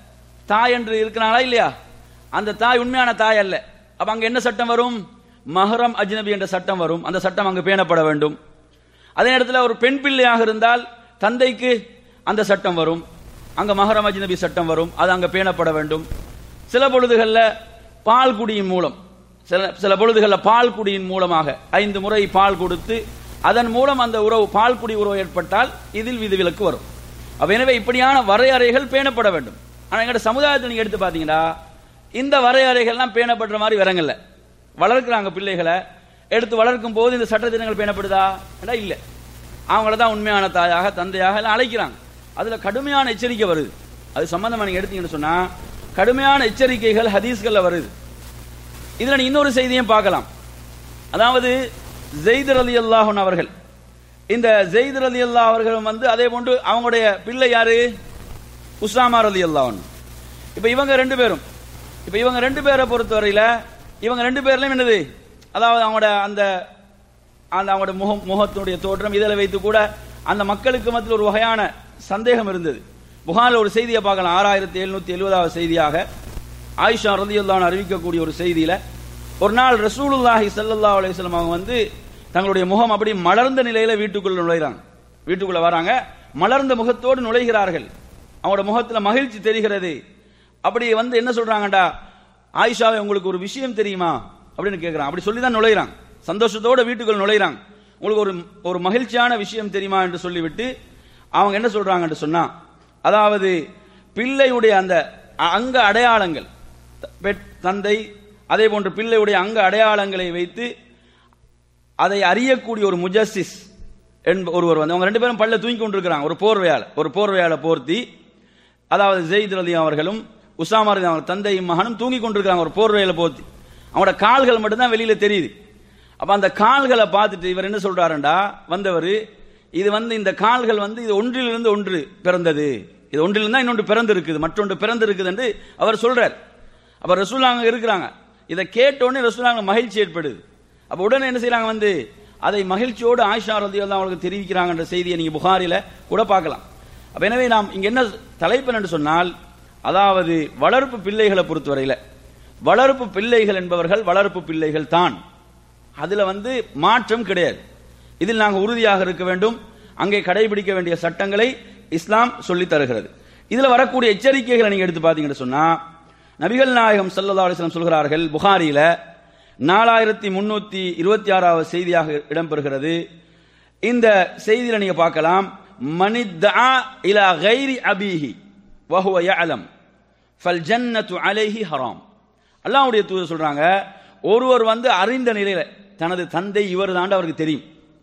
B: தாய் என்று இருக்கிறாங்களா இல்லையா அந்த தாய் உண்மையான தாய் அல்ல அப்ப அங்க என்ன சட்டம் வரும் மஹரம் அஜ்னபி என்ற சட்டம் வரும் அந்த சட்டம் அங்கு பேணப்பட வேண்டும் அதே நேரத்தில் ஒரு பெண் பிள்ளையாக இருந்தால் தந்தைக்கு அந்த சட்டம் வரும் அங்க மஹரம் அஜ்னபி சட்டம் வரும் அது அங்க பேணப்பட வேண்டும் சில பொழுதுகள்ல பால் குடியின் மூலம் சில சில பொழுதுகள்ல பால் குடியின் மூலமாக ஐந்து முறை பால் கொடுத்து அதன் மூலம் அந்த உறவு பால் குடி உறவு ஏற்பட்டால் இதில் விதிவிலக்கு வரும் அப்ப எனவே இப்படியான வரையறைகள் பேணப்பட வேண்டும் ஆனா எங்கட சமுதாயத்தை நீங்க எடுத்து பாத்தீங்கன்னா இந்த வரையறைகள்லாம் பேணப்படுற மாதிரி வரங்கல்ல வளர்க்குறாங்க பிள்ளைகளை எடுத்து வளர்க்கும் போது இந்த சட்டத்திட்டங்கள் பேணப்படுதா ஏண்டா இல்ல அவங்கள தான் உண்மையான தாயாக தந்தையாக எல்லாம் அழைக்கிறாங்க அதுல கடுமையான எச்சரிக்கை வருது அது சம்பந்தமா நீங்க எடுத்தீங்கன்னு சொன்னா கடுமையான எச்சரிக்கைகள் ஹதீஸ்கள்ல வருது இதுல நீ இன்னொரு செய்தியும் பார்க்கலாம் அதாவது ஜெயிதர் அலி அல்லாஹன் அவர்கள் இந்த ஜெயிதர் அலி அல்லா அவர்கள் வந்து அதே போன்று அவங்களுடைய பிள்ளை யாரு உசாமா அலி அல்லாஹன் இப்ப இவங்க ரெண்டு பேரும் இப்ப இவங்க ரெண்டு பேரை பொறுத்தவரையில இவங்க ரெண்டு பேர்லயும் என்னது அதாவது அவங்களோட அந்த அந்த அவங்களோட முகம் முகத்தினுடைய தோற்றம் இதில் வைத்து கூட அந்த மக்களுக்கு மத்தியில் ஒரு வகையான சந்தேகம் இருந்தது புகாரில் ஒரு செய்தியை பார்க்கலாம் ஆறாயிரத்தி எழுநூத்தி எழுபதாவது செய்தியாக ஆயிஷா ரலியல்லாஹு அறிவிக்கக்கூடிய ஒரு செய்தியில ஒரு நாள் ரசூலுல்லாஹி ஸல்லல்லாஹு அலைஹி வஸல்லம் அவங்க வந்து தங்களுடைய முகம் அப்படி மலர்ந்த நிலையில வீட்டுக்குள்ள நுழைறாங்க வீட்டுக்குள்ள வராங்க மலர்ந்த முகத்தோடு நுழைகிறார்கள் அவங்களோட முகத்துல மகிழ்ச்சி தெரிகிறது அப்படி வந்து என்ன சொல்றாங்கடா ஆயிஷாவை உங்களுக்கு ஒரு விஷயம் தெரியுமா அப்படின்னு கேட்கிறான் அப்படி சொல்லி தான் நுழைகிறாங்க சந்தோஷத்தோட வீட்டுக்குள்ள நுழைகிறாங்க உங்களுக்கு ஒரு ஒரு மகிழ்ச்சியான விஷயம் தெரியுமா என்று சொல்லிவிட்டு அவங்க என்ன சொல்றாங்கன்னு சொன்னா அதாவது பிள்ளையுடைய அந்த அங்க அடையாளங்கள் த- பெட் தந்தை அதே போன்று பிள்ளையுடைய அங்க அடையாளங்களை வைத்து அதை அறியக்கூடிய ஒரு முஜஸ்ஸிஸ் என்ப ஒருவர் வந்து அவங்க ரெண்டு பேரும் பல்ல தூங்கி கொண்டிருக்கிறாங்க ஒரு போர்வையால ஒரு போர்வையால போர்த்தி அதாவது ஜெயித் ரலி அவர்களும் உசாமா ரலி அவங்க தந்தையும் மகனும் தூங்கி கொண்டிருக்கிறாங்க ஒரு போர்வையில போர்த்தி அவங்களோட கால்கள் மட்டும்தான் வெளியில தெரியுது அப்ப அந்த கால்களை பார்த்துட்டு இவர் என்ன சொல்றாருண்டா வந்தவர் இது வந்து இந்த கால்கள் வந்து இது ஒன்றிலிருந்து ஒன்று பிறந்தது இது ஒன்றிலிருந்து தான் இன்னொன்று பிறந்து இருக்குது மற்றொன்று பிறந்து இருக்குது என்று அவர் சொல்றார் அப்ப ரசூலாங்க இருக்கிறாங்க இதை கேட்டோடனே ரசூலாங்க மகிழ்ச்சி ஏற்படுது அப்ப உடனே என்ன செய்றாங்க வந்து அதை மகிழ்ச்சியோடு ஆயிஷா ரதியல்லாஹு அவங்களுக்கு தெரிவிக்கிறாங்கன்ற செய்தியை நீங்க புகாரில கூட பார்க்கலாம் அப்ப எனவே நாம் இங்க என்ன தலைப்பு என்று சொன்னால் அதாவது வளர்ப்பு பிள்ளைகளை பொறுத்தவரையில வளர்ப்பு பிள்ளைகள் என்பவர்கள் வளர்ப்பு பிள்ளைகள் தான் அதுல வந்து மாற்றம் கிடையாது இதில் நாங்கள் உறுதியாக இருக்க வேண்டும் அங்கே கடைபிடிக்க வேண்டிய சட்டங்களை இஸ்லாம் சொல்லித் தருகிறது இதுல வரக்கூடிய எச்சரிக்கைகளை நீங்க எடுத்து பாத்தீங்கன்னு சொன்னா நபிகள் நாயகம் ஸல்லல்லாஹு அலைஹி வஸல்லம் சொல்கிறார்கள் புகாரியில நாலாயிரத்தி முன்னூத்தி இருபத்தி ஆறாவது செய்தியாக இடம்பெறுகிறது இந்த செய்தியில நீங்க பார்க்கலாம் மனித்தா இலா கைரி அபீஹி வஹுவ யஅலம் ஃபல் ஜன்னத்து அலைஹி ஹராம் அல்லாஹ்வுடைய தூதர் சொல்றாங்க ஒருவர் வந்து அறிந்த நிலையில தனது தந்தை இவர் அவருக்கு தெரியும்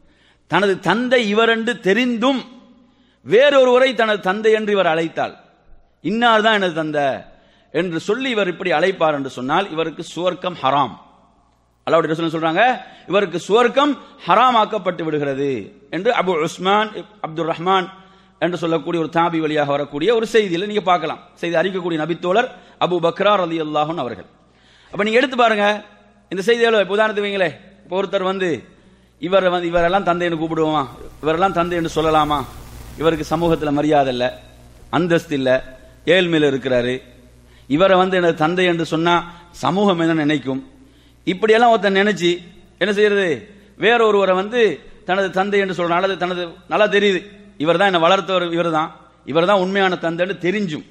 B: தனது தந்தை இவர் என்று தெரிந்தும் வேறொருவரை தனது தந்தை என்று இவர் அழைத்தால் இன்னார் தான் எனது தந்தை என்று சொல்லி இவர் இப்படி அழைப்பார் என்று சொன்னால் இவருக்கு சுவர்க்கம் ஹராம் அல்லாவுடைய ரசூல் சொல்றாங்க இவருக்கு சுவர்க்கம் ஹராம் ஆக்கப்பட்டு விடுகிறது என்று அபு உஸ்மான் அப்துல் ரஹ்மான் என்று சொல்லக்கூடிய ஒரு தாபி வழியாக வரக்கூடிய ஒரு செய்தியில நீங்க பார்க்கலாம் செய்தி அறிக்கக்கூடிய நபித்தோழர் அபு பக்ரா ரலி அல்லாஹன் அவர்கள் அப்ப நீங்க எடுத்து பாருங்க இந்த செய்தியால இப்ப உதாரணத்துக்கு வைங்களே இப்ப ஒருத்தர் வந்து இவர் வந்து இவரெல்லாம் தந்தைன்னு கூப்பிடுவோமா இவரெல்லாம் தந்தை என்று சொல்லலாமா இவருக்கு சமூகத்துல மரியாதை இல்ல அந்தஸ்து இல்ல ஏழ்மையில இருக்கிறாரு இவரை வந்து எனது தந்தை என்று சொன்னா சமூகம் என்ன நினைக்கும் இப்படியெல்லாம் ஒருத்தன் நினைச்சு என்ன செய்யறது வேற ஒருவரை வந்து தனது தந்தை என்று சொல்றான் அல்லது தனது நல்லா தெரியுது இவர் தான் என்ன வளர்த்தவர் இவர் தான் இவர் தான் உண்மையான தந்தைன்னு தெரிஞ்சும்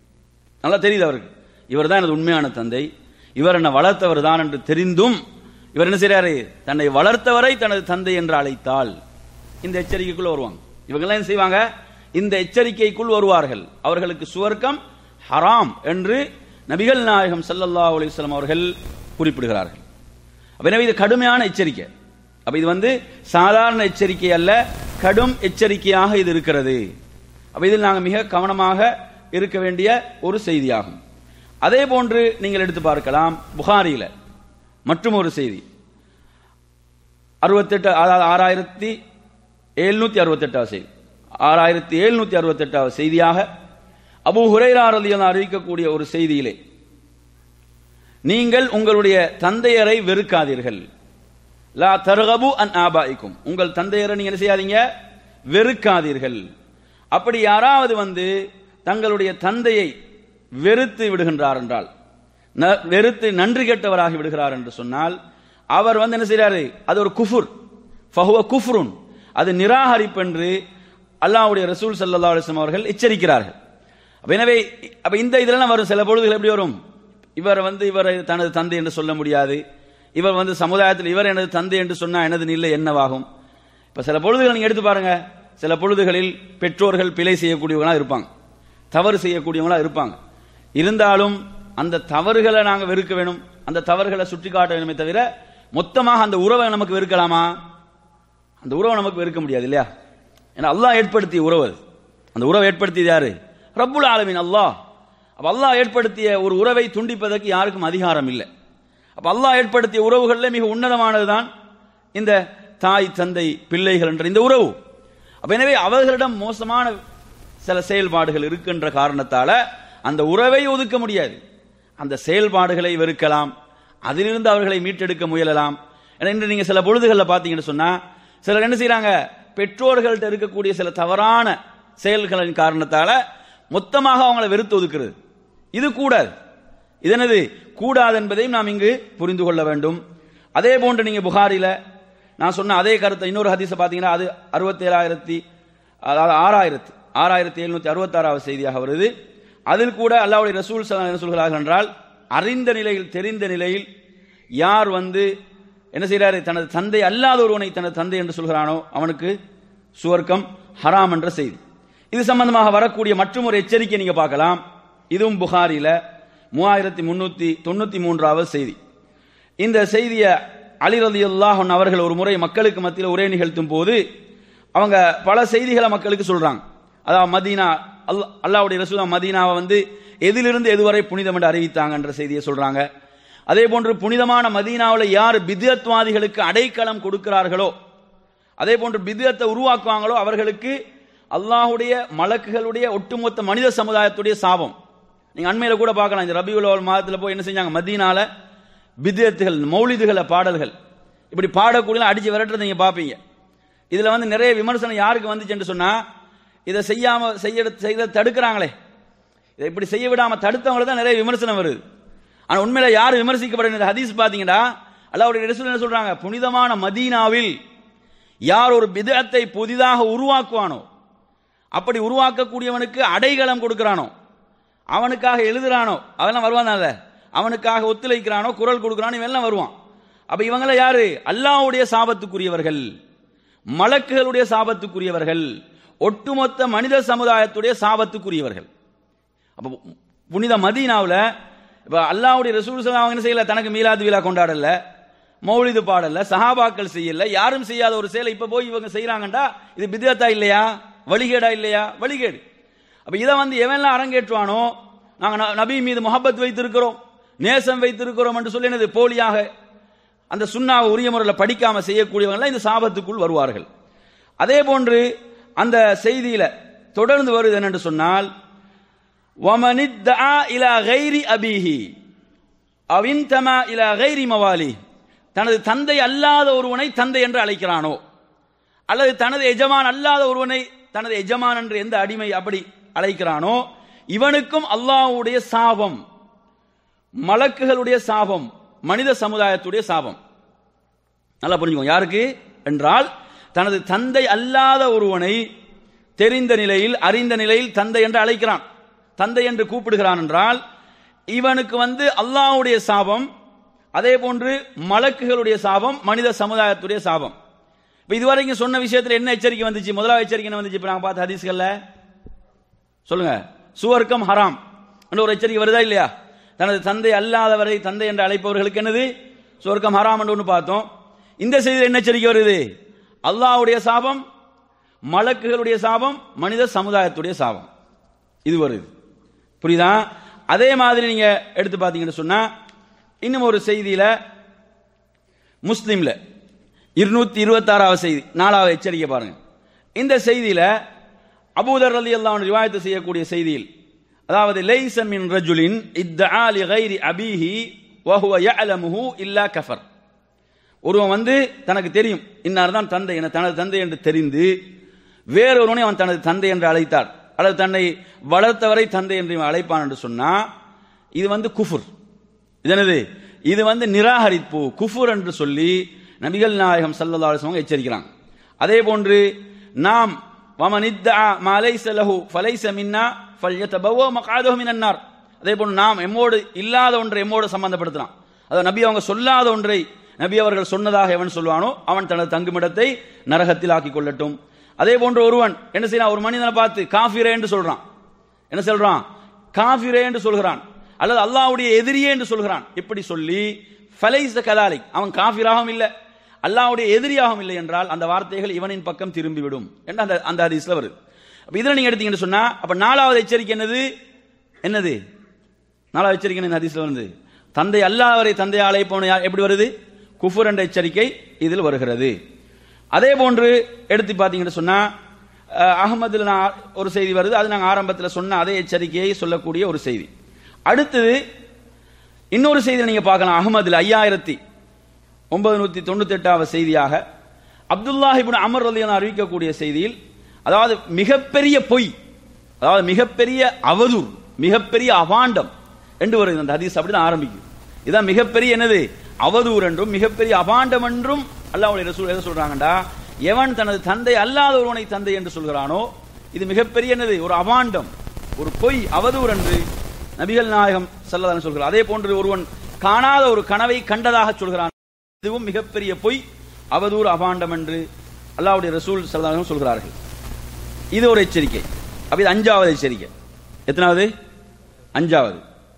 B: நல்லா தெரியுது அவருக்கு இவர் தான் எனது உண்மையான தந்தை இவர் என்ன வளர்த்தவர் தான் என்று தெரிந்தும் இவர் என்ன செய்றாரு தன்னை வளர்த்தவரை தனது தந்தை என்று அழைத்தால் இந்த எச்சரிக்கைக்குள் வருவாங்க இவங்கெல்லாம் என்ன செய்வாங்க இந்த எச்சரிக்கைக்குள் வருவார்கள் அவர்களுக்கு சுவர்க்கம் ஹராம் என்று நபிகள் நாயகம் ஸல்லல்லாஹு அலைஹி வஸல்லம் அவர்கள் குறிப்பிடுகிறார்கள் அப்ப எனவே இது கடுமையான எச்சரிக்கை அப்ப இது வந்து சாதாரண எச்சரிக்கை அல்ல கடும் எச்சரிக்கையாக இது இருக்கிறது அப்ப இதில் நாங்கள் மிக கவனமாக இருக்க வேண்டிய ஒரு செய்தியாகும் அதே போன்று நீங்கள் எடுத்து பார்க்கலாம் புகாரியில மற்றும் ஒரு செய்தி அறுபத்தெட்டு அதாவது ஆறாயிரத்தி எழுநூத்தி அறுபத்தெட்டாவது செய்தி ஆறாயிரத்தி எழுநூத்தி அறுபத்தெட்டாவது செய்தியாக அபு ஹுரைரா ரலியல்லாஹு அறிவிக்கக்கூடிய ஒரு செய்தியிலே நீங்கள் உங்களுடைய தந்தையரை வெறுக்காதீர்கள் லா தர்கபு அன் ஆபாய்க்கும் உங்கள் தந்தையரை நீங்க என்ன செய்யாதீங்க வெறுக்காதீர்கள் அப்படி யாராவது வந்து தங்களுடைய தந்தையை வெறுத்து விடுகின்றார் என்றால் ந- வெறுத்து நன்றி கெட்டவராகி விடுகிறார் என்று சொன்னால் அவர் வந்து என்ன செய்றாரு அது ஒரு குஃபுர் ஃபஹுவ குஃப்ருன் அது நிராகரிப்பு என்று அல்லாஹ்வுடைய ரசூல் ஸல்லல்லாஹு அலைஹி வஸல்லம் அவர்கள் எச்சரிக்கிறார்கள் அப்ப எனவே அப்ப இந்த இதெல்லாம் வரும் சில பொழுதுகள் எப்படி வரும் இவர் வந்து இவரை தனது தந்தை என்று சொல்ல முடியாது இவர் வந்து சமுதாயத்தில் இவர் எனது தந்தை என்று சொன்னா எனது நிலை என்னவாகும் இப்ப சில பொழுதுகள் நீங்க எடுத்து பாருங்க சில பொழுதுகளில் பெற்றோர்கள் பிழை செய்யக்கூடியவங்களா இருப்பாங்க தவறு செய்யக்கூடியவங்களா இருப்பாங்க இருந்தாலும் அந்த தவறுகளை நாங்க வெறுக்க வேணும் அந்த தவறுகளை சுட்டி காட்ட வேணுமே தவிர மொத்தமாக அந்த உறவை நமக்கு வெறுக்கலாமா அந்த உறவை நமக்கு வெறுக்க முடியாது இல்லையா ஏன்னா அல்லாஹ் ஏற்படுத்திய உறவு அது அந்த உறவை ஏற்படுத்தியது யாரு ரப்புல் ஆலமீன் அல்லாஹ் அப்ப அல்லாஹ் ஏற்படுத்திய ஒரு உறவை துண்டிப்பதற்கு யாருக்கும் அதிகாரம் இல்லை அப்ப அல்லாஹ் ஏற்படுத்திய உறவுகள்ல மிக உன்னதமானதுதான் இந்த தாய் தந்தை பிள்ளைகள் என்ற இந்த உறவு அப்ப எனவே அவர்களிடம் மோசமான சில செயல்பாடுகள் இருக்கின்ற காரணத்தால அந்த உறவை ஒதுக்க முடியாது அந்த செயல்பாடுகளை வெறுக்கலாம் அதிலிருந்து அவர்களை மீட்டெடுக்க முயலலாம் ஏன்னா இன்று நீங்க சில பொழுதுகளில் பார்த்தீங்கன்னு சொன்னா சிலர் என்ன செய்றாங்க பெற்றோர்கள்ட்ட இருக்கக்கூடிய சில தவறான செயல்களின் காரணத்தால மொத்தமாக அவங்கள வெறுத்து ஒதுக்குறது இது கூடாது இதனது கூடாது என்பதையும் நாம் இங்கு புரிந்து கொள்ள வேண்டும் அதே போன்று நீங்க புகாரில நான் சொன்ன அதே கருத்தை இன்னொரு ஹதீஸை பார்த்தீங்கன்னா அது அறுபத்தேழாயிரத்தி அதாவது ஆறாயிரத்து ஆறாயிரத்தி எழுநூத்தி அறுபத்தாறாவது செய்தியாக வருது அதில் கூட அல்லாவுடைய ரசூல் ஸல்லல்லாஹு அலைஹி வஸல்லம் என்ன சொல்கிறார்கள் என்றால் அறிந்த நிலையில் தெரிந்த நிலையில் யார் வந்து என்ன செய்கிறாரு தனது தந்தை அல்லாத ஒருவனை தனது தந்தை என்று சொல்கிறானோ அவனுக்கு சுவர்க்கம் ஹராம் என்ற செய்தி இது சம்பந்தமாக வரக்கூடிய மற்றும் ஒரு எச்சரிக்கை நீங்க பார்க்கலாம் இதுவும் புகாரில மூவாயிரத்தி முன்னூத்தி தொண்ணூத்தி மூன்றாவது செய்தி இந்த செய்தியை அலி ரலியல்லாஹு அன்ஹு அவர்கள் ஒரு முறை மக்களுக்கு மத்தியில் உரை நிகழ்த்தும் போது அவங்க பல செய்திகளை மக்களுக்கு சொல்றாங்க அதாவது மதீனா அல்ல அல்லாவுடைய ரசூலா மதீனாவை வந்து எதிலிருந்து எதுவரை புனிதம் என்று அறிவித்தாங்கன்ற செய்தியை சொல்றாங்க அதே போன்று புனிதமான மதீனாவில் யார் பிதத்வாதிகளுக்கு அடைக்கலம் கொடுக்கிறார்களோ அதே போன்று பிதத்தை உருவாக்குவாங்களோ அவர்களுக்கு அல்லாஹுடைய மலக்குகளுடைய ஒட்டுமொத்த மனித சமுதாயத்துடைய சாபம் நீங்க அண்மையில கூட பார்க்கலாம் இந்த ரபியுல் அவல் மாதத்துல போய் என்ன செஞ்சாங்க மதீனால பிதத்துகள் மௌலிதுகளை பாடல்கள் இப்படி பாடக்கூடிய அடிச்சு விரட்டுறதை நீங்க பார்ப்பீங்க இதுல வந்து நிறைய விமர்சனம் யாருக்கு வந்துச்சுன்னு சொன்னா இதை செய்யாம செய்ய செய்த தடுக்கிறாங்களே இதை இப்படி செய்ய விடாம தடுத்தவங்களுக்கு தான் நிறைய விமர்சனம் வருது ஆனா உண்மையில யார் விமர்சிக்கப்படுகிறது ஹதீஸ் பாத்தீங்கன்னா அல்லாவுடைய ரசூல் என்ன சொல்றாங்க புனிதமான மதீனாவில் யார் ஒரு பிதத்தை புதிதாக உருவாக்குவானோ அப்படி உருவாக்கக்கூடியவனுக்கு அடைகலம் கொடுக்கிறானோ அவனுக்காக எழுதுறானோ அவெல்லாம் வருவான்ல அவனுக்காக ஒத்துழைக்கிறானோ குரல் கொடுக்கிறானோ இவெல்லாம் வருவான் அப்ப இவங்கள யாரு அல்லாஹ்வுடைய சாபத்துக்குரியவர்கள் மலக்குகளுடைய சாபத்துக்குரியவர்கள் ஒட்டுமொத்த மனித சமுதாயத்துடைய சாபத்துக்குரியவர்கள் அப்ப புனித மதீனாவுல இப்ப அல்லாஹ்வுடைய ரசூல் ஸல்லல்லாஹு அவங்க என்ன செய்யல தனக்கு மீலாது விழா கொண்டாடல மௌலிது பாடல்ல சஹாபாக்கள் செய்யல யாரும் செய்யாத ஒரு செயலை இப்ப போய் இவங்க செய்யறாங்கடா இது பிதத்தா இல்லையா வழிகேடா இல்லையா வழிகேடு அப்ப இதை வந்து எவன்லாம் அரங்கேற்றுவானோ நாங்க ந- நபி மீது முகப்பத் வைத்திருக்கிறோம் நேசம் வைத்திருக்கிறோம் என்று சொல்லி என்னது போலியாக அந்த சுண்ணாவை உரிய முறையில் படிக்காம செய்யக்கூடியவங்க இந்த சாபத்துக்குள் வருவார்கள் அதே போன்று அந்த செய்தியில தொடர்ந்து வருது என்னென்று சொன்னால் வமனித்தஆ இலா கைரி அபீஹி அவின்தமா இலா கைரி மவாலி தனது தந்தை அல்லாத ஒருவனை தந்தை என்று அழைக்கிறானோ அல்லது தனது எஜமான் அல்லாத ஒருவனை தனது எஜமான் என்று எந்த அடிமை அப்படி அழைக்கிறானோ இவனுக்கும் அல்லாஹ்வுடைய சாபம் மலக்குகளுடைய சாபம் மனித சமுதாயத்துடைய சாபம் நல்லா புரிஞ்சுக்கோங்க யாருக்கு என்றால் தனது தந்தை அல்லாத ஒருவனை தெரிந்த நிலையில் அறிந்த நிலையில் தந்தை என்று அழைக்கிறான் தந்தை என்று கூப்பிடுகிறான் என்றால் இவனுக்கு வந்து அல்லாஹ்வுடைய சாபம் அதே போன்று மலக்குகளுடைய சாபம் மனித சமுதாயத்துடைய சாபம் இப்ப இதுவரைக்கும் சொன்ன விஷயத்துல என்ன எச்சரிக்கை வந்துச்சு முதலாவது எச்சரிக்கை என்ன வந்துச்சு இப்ப நாங்க பார்த்த ஹதீஸ்கள்ல சொல்லுங்க சுவர்க்கம் ஹராம் என்ற ஒரு எச்சரிக்கை வருதா இல்லையா தனது தந்தை அல்லாதவரை தந்தை என்று அழைப்பவர்களுக்கு என்னது சுவர்க்கம் ஹராம் என்று ஒன்று பார்த்தோம் இந்த செய்தியில் என்ன எச்சரிக்கை வருது அல்லாஹ்வுடைய சாபம் மலக்குகளுடைய சாபம் மனித சமுதாயத்துடைய சாபம் இது வருது புரியுதா அதே மாதிரி நீங்க எடுத்து பார்த்தீங்கன்னு சொன்னா இன்னும் ஒரு செய்தியில முஸ்லிம்ல இருநூத்தி இருபத்தாறாவது செய்தி நாலாவது எச்சரிக்கை பாருங்க இந்த செய்தியில அபூதர் ரலி அல்லாஹ் ரிவாயத்து செய்யக்கூடிய செய்தியில் அதாவது லைஸ மின் ரஜுலின் இத்தஆ லி கைரி அபீஹி வஹுவ யஅலமுஹு இல்லா கஃபர் ஒருவன் வந்து தனக்கு தெரியும் இன்னார் தான் தந்தை என தனது தந்தை என்று தெரிந்து வேறொருவனை அவன் தனது தந்தை என்று அழைத்தார் அல்லது தன்னை வளர்த்தவரை தந்தை என்று இவன் அழைப்பான் என்று சொன்னா இது வந்து குஃபுர் இது என்னது இது வந்து நிராகரிப்பு குஃபுர் என்று சொல்லி நபிகள் நாயகம் ஸல்லல்லாஹு அலைஹி வஸல்லம் எச்சரிக்கிறாங்க அதே போன்று நாம் வமனித்தா மலைஸ லஹு ஃபலைஸ மின்னா ஃபல்யதபவ மக்அதஹு மினன் நார் அதே போன்று நாம் எம்மோடு இல்லாத ஒன்றை எம்மோடு சம்பந்தப்படுத்தலாம் அதாவது நபி அவங்க சொல்லாத ஒன்றை நபி அவர்கள் சொன்னதாக எவன் சொல்வானோ அவன் தனது தங்குமிடத்தை நரகத்தில் ஆக்கிக் கொள்ளட்டும் அதே போன்று ஒருவன் என்ன செய்யலாம் ஒரு மனிதனை பார்த்து காஃபிரே என்று சொல்றான் என்ன சொல்றான் காஃபிரே என்று சொல்கிறான் அல்லது அல்லாஹ்வுடைய எதிரியே என்று சொல்கிறான் இப்படி சொல்லி ஃபலைஸ கதாலிக் அவன் காஃபிராகவும் இல்லை அல்லாஹ்வுடைய எதிரியாகவும் இல்லை என்றால் அந்த வார்த்தைகள் இவனின் பக்கம் திரும்பிவிடும் என்று அந்த அந்த ஹதீஸ்ல வருது அப்ப இதுல நீங்க எடுத்தீங்கன்னு சொன்னா அப்ப நாலாவது எச்சரிக்கை என்னது என்னது நாலாவது எச்சரிக்கை என்ன இந்த ஹதீஸ்ல வருது தந்தை அல்லாதவரை தந்தையை அழைப்பவன் யார் எப்படி வருது குஃபுர் என்ற எச்சரிக்கை இதில் வருகிறது அதே போன்று எடுத்து பார்த்தீங்கன்னு சொன்னா அஹ், அகமதுல நான் ஒரு செய்தி வருது அது நாங்கள் ஆரம்பத்தில் சொன்ன அதே எச்சரிக்கையை சொல்லக்கூடிய ஒரு செய்தி அடுத்தது இன்னொரு செய்தி நீங்க பார்க்கலாம் அகமதுல ஐயாயிரத்தி ஒன்பது நூத்தி தொண்ணூத்தி எட்டாவது செய்தியாக அப்துல்லாஹிபின் அமர் ரலியன் அறிவிக்கக்கூடிய செய்தியில் அதாவது மிகப்பெரிய பொய் அதாவது மிகப்பெரிய அவதூறு மிகப்பெரிய அவாண்டம் என்று வருது அந்த ஹதீஸ் அப்படிதான் ஆரம்பிக்கும் இதான் மிகப்பெரிய என்னது அவதூறு என்றும் மிகப்பெரிய அபாண்டம் என்றும் அல்லாஹ்வுடைய ரசூல் எதை சொல்றாங்கடா எவன் தனது தந்தை அல்லாத ஒருவனை தந்தை என்று சொல்கிறானோ இது மிகப்பெரிய என்னது ஒரு அபாண்டம் ஒரு பொய் அவதூறு என்று நபிகள் நாயகம் ஸல்லல்லாஹு சொல்கிறார் அதே போன்று ஒருவன் காணாத ஒரு கனவை கண்டதாக சொல்கிறான் இதுவும் மிகப்பெரிய பொய் அவதூறு அபாண்டம் என்று அல்லாஹ்வுடைய ரசூல் ஸல்லல்லாஹு அலைஹி வஸல்லம் சொல்கிறார்கள் இது ஒரு எச்சரிக்கை அப்ப இது அஞ்சாவது எச்சரிக்கை எத்தனாவது அஞ்சாவது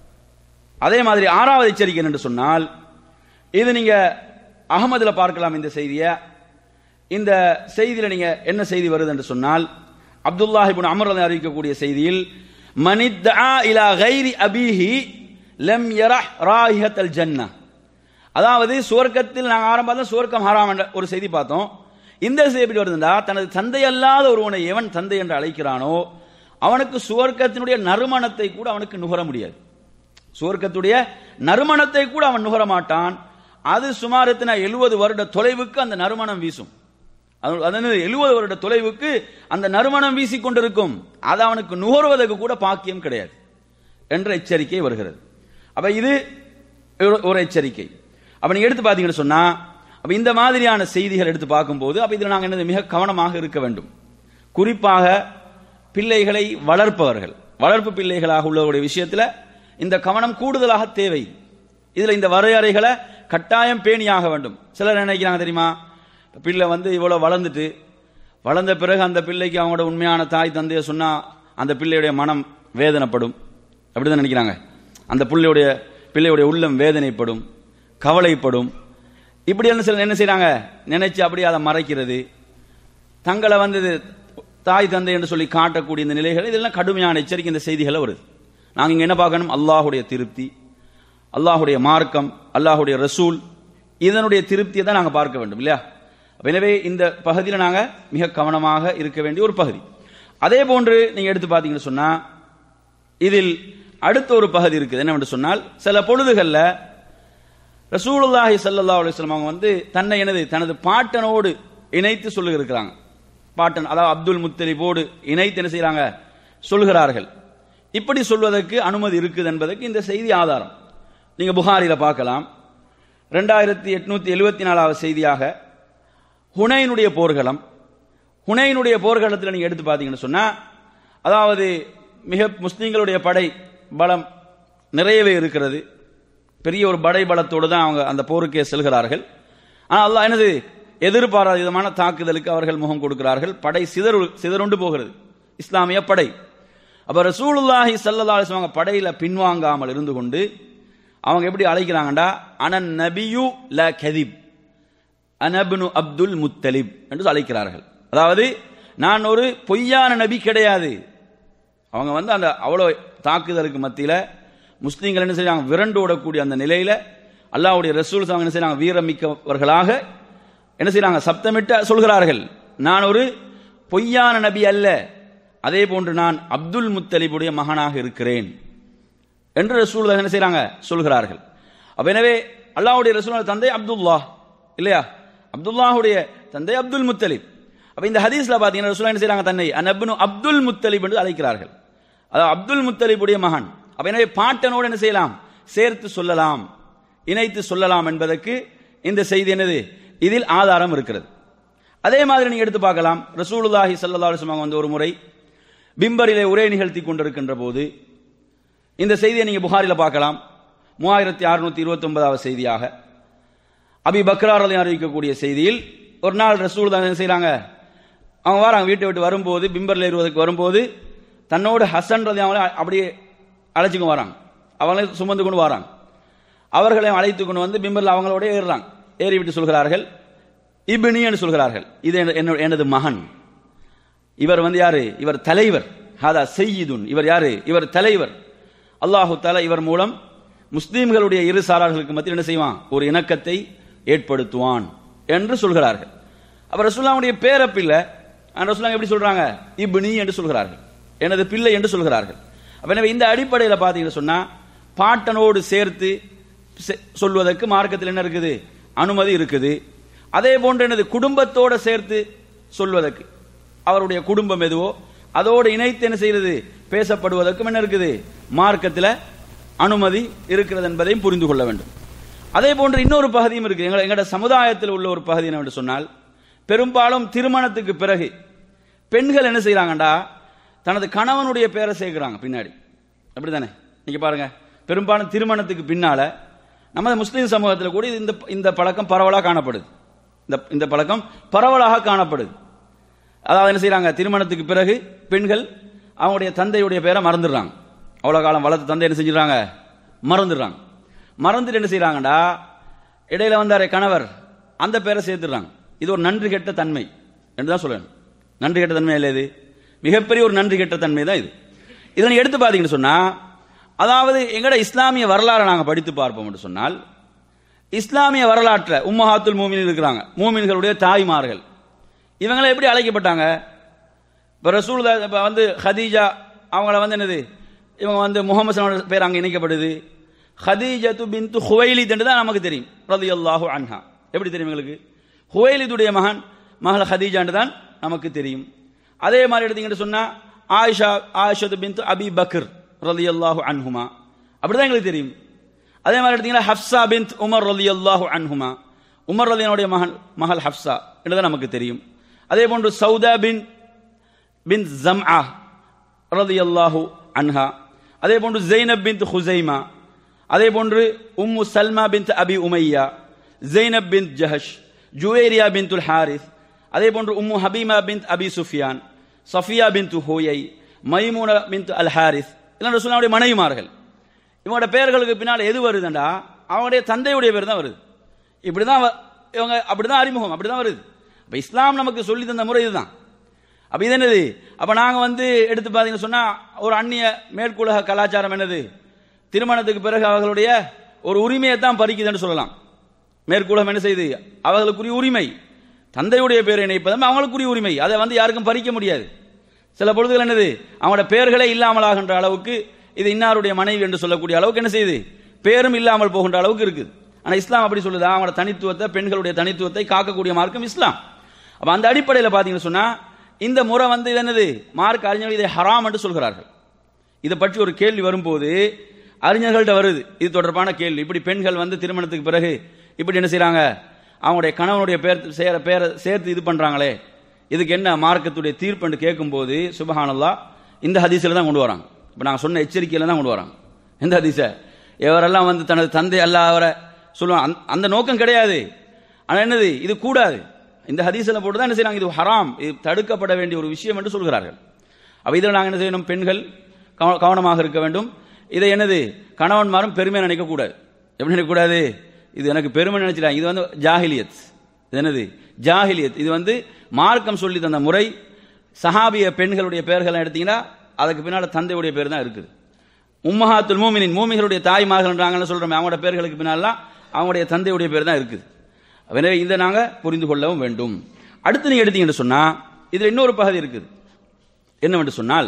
B: அதே மாதிரி ஆறாவது எச்சரிக்கை என்று சொன்னால் இது நீங்க அகமதுல பார்க்கலாம் இந்த செய்தியை இந்த செய்தியில நீங்க என்ன செய்தி வருது என்று சொன்னால் அப்துல்லாஹ் இப்னு அமர் ரலியல்லாஹு அறிவிக்கக்கூடிய செய்தியில் மனித்தா இலா கைரி அபீஹி லம் யரஹ் ராஹிஹத்தல் ஜன்னah அதாவது சுவர்க்கத்தில் நாங்கள் ஆரம்பத்தில் சுவர்க்கம் ஹராம் என்ற ஒரு செய்தி பார்த்தோம் இந்த செய்தி எப்படி வருதுண்டா தனது தந்தை அல்லாத ஒருவனை எவன் தந்தை என்று அழைக்கிறானோ அவனுக்கு சுவர்க்கத்தினுடைய நறுமணத்தை கூட அவனுக்கு நுகர முடியாது சுவர்க்கத்துடைய நறுமணத்தை கூட அவன் நுகர மாட்டான் அது சுமார் எத்தனை எழுபது வருட தொலைவுக்கு அந்த நறுமணம் வீசும் அதாவது எழுபது வருட தொலைவுக்கு அந்த நறுமணம் வீசிக் கொண்டிருக்கும் அது அவனுக்கு நுகர்வதற்கு கூட பாக்கியம் கிடையாது என்ற எச்சரிக்கை வருகிறது அப்ப இது ஒரு- ஒரு எச்சரிக்கை அப்ப நீங்க எடுத்து பாத்தீங்கன்னு சொன்னா அப்ப இந்த மாதிரியான செய்திகள் எடுத்து பார்க்கும்போது அப்ப இதுல நாங்க என்னது மிக கவனமாக இருக்க வேண்டும் குறிப்பாக பிள்ளைகளை வளர்ப்பவர்கள் வளர்ப்பு பிள்ளைகளாக உள்ளவருடைய விஷயத்துல இந்த கவனம் கூடுதலாக தேவை இதுல இந்த வரையறைகளை கட்டாயம் பேணியாக வேண்டும் சிலர் என்ன நினைக்கிறாங்க தெரியுமா பிள்ளை வந்து இவ்வளவு வளர்ந்துட்டு வளர்ந்த பிறகு அந்த பிள்ளைக்கு அவங்களோட உண்மையான தாய் தந்தையை சொன்னா அந்த பிள்ளையுடைய மனம் வேதனைப்படும் அப்படிதான் நினைக்கிறாங்க அந்த பிள்ளையுடைய பிள்ளையுடைய உள்ளம் வேதனைப்படும் கவலைப்படும் இப்படி என்ன சில என்ன செய்றாங்க நினைச்சு அப்படியே அதை மறைக்கிறது தங்களை வந்து இது தாய் தந்தை என்று சொல்லி காட்டக்கூடிய இந்த நிலைகள் இதெல்லாம் கடுமையான எச்சரிக்கை இந்த செய்திகளை வருது நாங்க இங்க என்ன பார்க்கணும் அல்லாஹுடைய திருப்தி அல்லாஹுடைய மார்க்கம் அல்லாஹுடைய ரசூல் இதனுடைய திருப்தியை தான் நாங்க பார்க்க வேண்டும் இல்லையா அப்ப எனவே இந்த பகுதியில் நாங்க மிக கவனமாக இருக்க வேண்டிய ஒரு பகுதி அதே போன்று நீங்க எடுத்து பார்த்தீங்கன்னு சொன்னா இதில் அடுத்த ஒரு பகுதி இருக்குது என்னவென்று சொன்னால் சில பொழுதுகள்ல ரசூலுல்லாஹி ஸல்லல்லாஹு அலைஹி வஸல்லம் அவங்க வந்து தன்னை எனது தனது பாட்டனோடு இணைத்து சொல்லுகிறாங்க பாட்டன் அதாவது அப்துல் முத்தலிபோடு இணைத்து என்ன செய்றாங்க சொல்கிறார்கள் இப்படி சொல்வதற்கு அனுமதி இருக்குது என்பதற்கு இந்த செய்தி ஆதாரம் நீங்க புகாரில பார்க்கலாம் ரெண்டாயிரத்தி எட்நூத்தி எழுபத்தி நாலாவது செய்தியாக ஹுனைனுடைய போர்க்களம் ஹுனைனுடைய போர்க்களத்தில் நீங்க எடுத்து பார்த்தீங்கன்னு சொன்னா அதாவது மிக முஸ்லிம்களுடைய படை பலம் நிறையவே இருக்கிறது பெரிய ஒரு படை பலத்தோடு தான் அவங்க அந்த போருக்கே செல்கிறார்கள் ஆனால் அல்லாஹ் என்னது எதிர்பாராத விதமான தாக்குதலுக்கு அவர்கள் முகம் கொடுக்கிறார்கள் படை சிதறு சிதறுண்டு போகிறது இஸ்லாமிய படை அப்ப ரசூலுல்லாஹி ஸல்லல்லாஹு அலைஹி வஸல்லம் படையில பின்வாங்காமல் இருந்து கொண்டு அவங்க எப்படி அழைக்கிறாங்கடா அனன் நபியு ல கதிப் அனப்னு அப்துல் முத்தலிப் என்று அழைக்கிறார்கள் அதாவது நான் ஒரு பொய்யான நபி கிடையாது அவங்க வந்து அந்த அவ்வளோ தாக்குதலுக்கு மத்தியில முஸ்லீம்கள் என்ன செய்றாங்க விரண்டு ஓடக்கூடிய அந்த நிலையில அல்லாஹ்வுடைய ரசூல் அவங்க என்ன செய்றாங்க வீரமிக்கவர்களாக என்ன செய்றாங்க சப்தமிட்டு சொல்கிறார்கள் நான் ஒரு பொய்யான நபி அல்ல அதே போன்று நான் அப்துல் முத்தலிபுடைய மகனாக இருக்கிறேன் என்று ரசூல் என்ன செய்றாங்க சொல்கிறார்கள் அப்ப எனவே அல்லாஹ்வுடைய ரசூல் தந்தை அப்துல்லா இல்லையா அப்துல்லாஹுடைய தந்தை அப்துல் முத்தலிப் அப்ப இந்த ஹதீஸ்ல பாத்தீங்கன்னா ரசூல் என்ன செய்றாங்க தன்னை அனப்னு அப்துல் முத்தலிப் என்று அழைக்கிறார்கள் அதாவது அப்துல் முத்தலிபுடைய மகன் அப்ப எனவே பாட்டனோடு என்ன செய்யலாம் சேர்த்து சொல்லலாம் இணைத்து சொல்லலாம் என்பதற்கு இந்த செய்தி என்னது இதில் ஆதாரம் இருக்கிறது அதே மாதிரி நீங்க எடுத்து பார்க்கலாம் ரசூலுல்லாஹி ஸல்லல்லாஹு அலைஹி வஸல்லம் வந்து ஒரு முறை பிம்பரிலே உரை நிகழ்த்தி கொண்டிருக்கின்ற போது இந்த செய்தியை நீங்க புகாரில பார்க்கலாம் மூவாயிரத்தி அறுநூத்தி இருபத்தி ஒன்பதாவது செய்தியாக அபி பக்ராரதையும் அறிவிக்கக்கூடிய செய்தியில் ஒரு நாள் ரசூல் தான் என்ன செய்றாங்க அவங்க வராங்க வீட்டை விட்டு வரும்போது பிம்பரில் ஏறுவதற்கு வரும்போது தன்னோடு ஹசன் ரதி அவங்கள அப்படியே அழைச்சிக்கு வராங்க அவங்களே சுமந்து கொண்டு வராங்க அவர்களை அழைத்து கொண்டு வந்து பிம்பரில் அவங்களோட ஏறுறாங்க ஏறி விட்டு சொல்கிறார்கள் இபினி என்று சொல்கிறார்கள் இது என்ன- என்ன- எனது மகன் இவர் வந்து யாரு இவர் தலைவர் ஹாதா செய்யுதுன் இவர் யாரு இவர் தலைவர் அல்லாஹு தஆலா இவர் மூலம் முஸ்லீம்களுடைய இரு சாரார்களுக்கு மத்தியில் என்ன செய்வான் ஒரு இணக்கத்தை ஏற்படுத்துவான் என்று சொல்கிறார்கள் அப்ப ரசூல்லாவுடைய பேரப்பிள்ளை ஆனா ரசூலுல்லாஹ் எப்படி சொல்றாங்க இப்னி என்று சொல்கிறார்கள் எனது பிள்ளை என்று சொல்கிறார்கள் அப்ப எனவே இந்த அடிப்படையில் பார்த்தீங்கன்னு சொன்னா பாட்டனோடு சேர்த்து செ- சொல்வதற்கு மார்க்கத்தில் என்ன இருக்குது அனுமதி இருக்குது அதே போன்று எனது குடும்பத்தோட சேர்த்து சொல்வதற்கு அவருடைய குடும்பம் எதுவோ அதோடு இணைத்து என்ன செய்யறது பேசப்படுவதற்கும் என்ன இருக்குது மார்க்கத்தில் அனுமதி இருக்கிறது என்பதையும் புரிந்து கொள்ள வேண்டும் அதே போன்று இன்னொரு பகுதியும் இருக்கு எங்க எங்களோட சமுதாயத்தில் உள்ள ஒரு பகுதி என்னவென்று சொன்னால் பெரும்பாலும் திருமணத்துக்கு பிறகு பெண்கள் என்ன செய்யறாங்கடா தனது கணவனுடைய பேரை சேர்க்கிறாங்க பின்னாடி அப்படிதானே நீங்க பாருங்க பெரும்பாலும் திருமணத்துக்கு பின்னால நமது முஸ்லீம் சமூகத்தில் கூட இந்த இந்த பழக்கம் பரவலாக காணப்படுது இந்த இந்த பழக்கம் பரவலாக காணப்படுது அதாவது என்ன செய்யறாங்க திருமணத்துக்கு பிறகு பெண்கள் அவங்களுடைய தந்தையுடைய பேரை மறந்துடுறாங்க அவ்வளவு காலம் வளர்த்த தந்தை என்ன செஞ்சிடறாங்க மறந்துடுறாங்க மறந்துட்டு என்ன செய்யறாங்கடா இடையில வந்தாரே கணவர் அந்த பேரை சேர்த்துடுறாங்க இது ஒரு நன்றி கெட்ட தன்மை என்று தான் சொல்லணும் நன்றி கெட்ட தன்மை இல்லை இது மிகப்பெரிய ஒரு நன்றி கெட்ட தன்மை தான் இது இதனை எடுத்து பார்த்தீங்கன்னு சொன்னா அதாவது எங்கட இஸ்லாமிய வரலாறை நாங்கள் படித்து பார்ப்போம் என்று சொன்னால் இஸ்லாமிய வரலாற்றில் உம்மஹாத்துல் மூமின் இருக்கிறாங்க மூமின்களுடைய தாய்மார்கள் இவங்களை எப்படி அழைக்கப்பட்டாங்க இப்போ ரசூல் இப்போ வந்து ஹதீஜா அவங்கள வந்து என்னது இவங்க வந்து முகமது சலாமோட பேர் அங்கே இணைக்கப்படுது ஹதீஜத்து பின்து ஹுவைலித் என்று தான் நமக்கு தெரியும் ரதி அல்லாஹு அன்ஹா எப்படி தெரியும் எங்களுக்கு ஹுவைலிதுடைய மகன் மகள் ஹதீஜான்னு தான் நமக்கு தெரியும் அதே மாதிரி எடுத்தீங்கன்னு சொன்னா ஆயிஷா ஆயிஷத்து பின்து அபி பக்ர் ரதி அல்லாஹு அன்ஹுமா அப்படிதான் எங்களுக்கு தெரியும் அதே மாதிரி எடுத்தீங்கன்னா ஹப்சா பின் உமர் ரலி அல்லாஹு அன்ஹுமா உமர் ரலியனுடைய மகன் மகள் ஹப்சா என்றுதான் நமக்கு தெரியும் அதே போன்று சௌதா பின் பின் ஜம்ஆ ரலி அல்லாஹு அன்ஹா அதே போன்று ஜெய்னப் பின் ஹுசைமா அதே போன்று உம்மு சல்மா பின் அபி உமையா ஜெய்னப் பின் ஜஹஷ் ஜுவேரியா பின் துல் ஹாரிஸ் அதே போன்று உம்மு ஹபீமா பின் அபி சுஃபியான் சஃபியா பின் ஹோயை மைமூனா பின் அல் ஹாரிஸ் இல்லை சொல்லாவுடைய மனைவிமார்கள் இவங்களோட பெயர்களுக்கு பின்னால் எது வருதுண்டா அவங்களுடைய தந்தையுடைய பேர் தான் வருது இப்படிதான் வ- இவங்க அப்படிதான் அறிமுகம் அப்படிதான் வருது அப்ப இஸ்லாம் நமக்கு சொல்லி தந்த முறை இதுதான் அப்ப இது என்னது அப்ப நாங்க வந்து எடுத்து பாத்தீங்கன்னு சொன்னா ஒரு அந்நிய மேற்குலக கலாச்சாரம் என்னது திருமணத்துக்கு பிறகு அவர்களுடைய ஒரு உரிமையை தான் பறிக்குதுன்னு சொல்லலாம் மேற்குலகம் என்ன செய்யுது அவர்களுக்குரிய உரிமை தந்தையுடைய பேரை இணைப்பதும் அவங்களுக்குரிய உரிமை அதை வந்து யாருக்கும் பறிக்க முடியாது சில பொழுதுகள் என்னது அவங்களோட பெயர்களே இல்லாமலாகின்ற அளவுக்கு இது இன்னாருடைய மனைவி என்று சொல்லக்கூடிய அளவுக்கு என்ன செய்யுது பேரும் இல்லாமல் போகின்ற அளவுக்கு இருக்குது ஆனா இஸ்லாம் அப்படி சொல்லுதா அவங்களோட தனித்துவத்தை பெண்களுடைய தனித்துவத்தை காக்கக்கூடிய மார்க்கம் இஸ்லாம் அப்ப அந்த அடிப்படையில் பாத்தீங்கன்னு சொன்னா இந்த முறை வந்து இது என்னது மார்க் அறிஞர்கள் இதை ஹராம் என்று சொல்கிறார்கள் இதை பற்றி ஒரு கேள்வி வரும்போது அறிஞர்கள்ட்ட வருது இது தொடர்பான கேள்வி இப்படி பெண்கள் வந்து திருமணத்துக்கு பிறகு இப்படி என்ன செய்றாங்க அவங்களுடைய கணவனுடைய பேர் சேர பேரை சேர்த்து இது பண்றாங்களே இதுக்கு என்ன மார்க்கத்துடைய தீர்ப்புன்னு கேட்கும்போது சுபஹானல்லா இந்த ஹதீஸில் தான் கொண்டு வராங்க இப்போ நாங்கள் சொன்ன எச்சரிக்கையில தான் கொண்டு வராங்க எந்த ஹதீஸை எவரெல்லாம் வந்து தனது தந்தை அல்லாதவரை சொல்லுவாங்க அந்த- அந்த நோக்கம் கிடையாது ஆனா என்னது இது கூடாது இந்த ஹதீஸில் போட்டு தான் என்ன செய்றாங்க இது ஹராம் இது தடுக்கப்பட வேண்டிய ஒரு விஷயம் என்று சொல்கிறார்கள் அப்ப இதில் நாங்கள் என்ன செய்யணும் பெண்கள் கவ- கவனமாக இருக்க வேண்டும் இதை என்னது கணவன்மாரும் பெருமை நினைக்கக்கூடாது எப்படி நினைக்கக்கூடாது இது எனக்கு பெருமை நினைச்சிட்டாங்க இது வந்து ஜாஹிலியத் இது என்னது ஜாஹிலியத் இது வந்து மார்க்கம் சொல்லி தந்த முறை சஹாபிய பெண்களுடைய பெயர்கள் எடுத்தீங்கன்னா அதுக்கு பின்னால தந்தையுடைய பேர் தான் இருக்குது உம்மஹாத்துல் மூமினின் மூமிகளுடைய தாய்மார்கள்ன்றாங்கன்னு சொல்றோம் அவங்களோட பேர்களுக்கு பின்னாலாம் அவங்களுடைய தந்தையுடைய பேர் தான் இருக்குது எனவே இதை நாங்க புரிந்து கொள்ளவும் வேண்டும் அடுத்து நீங்க எடுத்தீங்கன்னு சொன்னா இதுல இன்னொரு பகுதி இருக்குது என்னவென்று சொன்னால்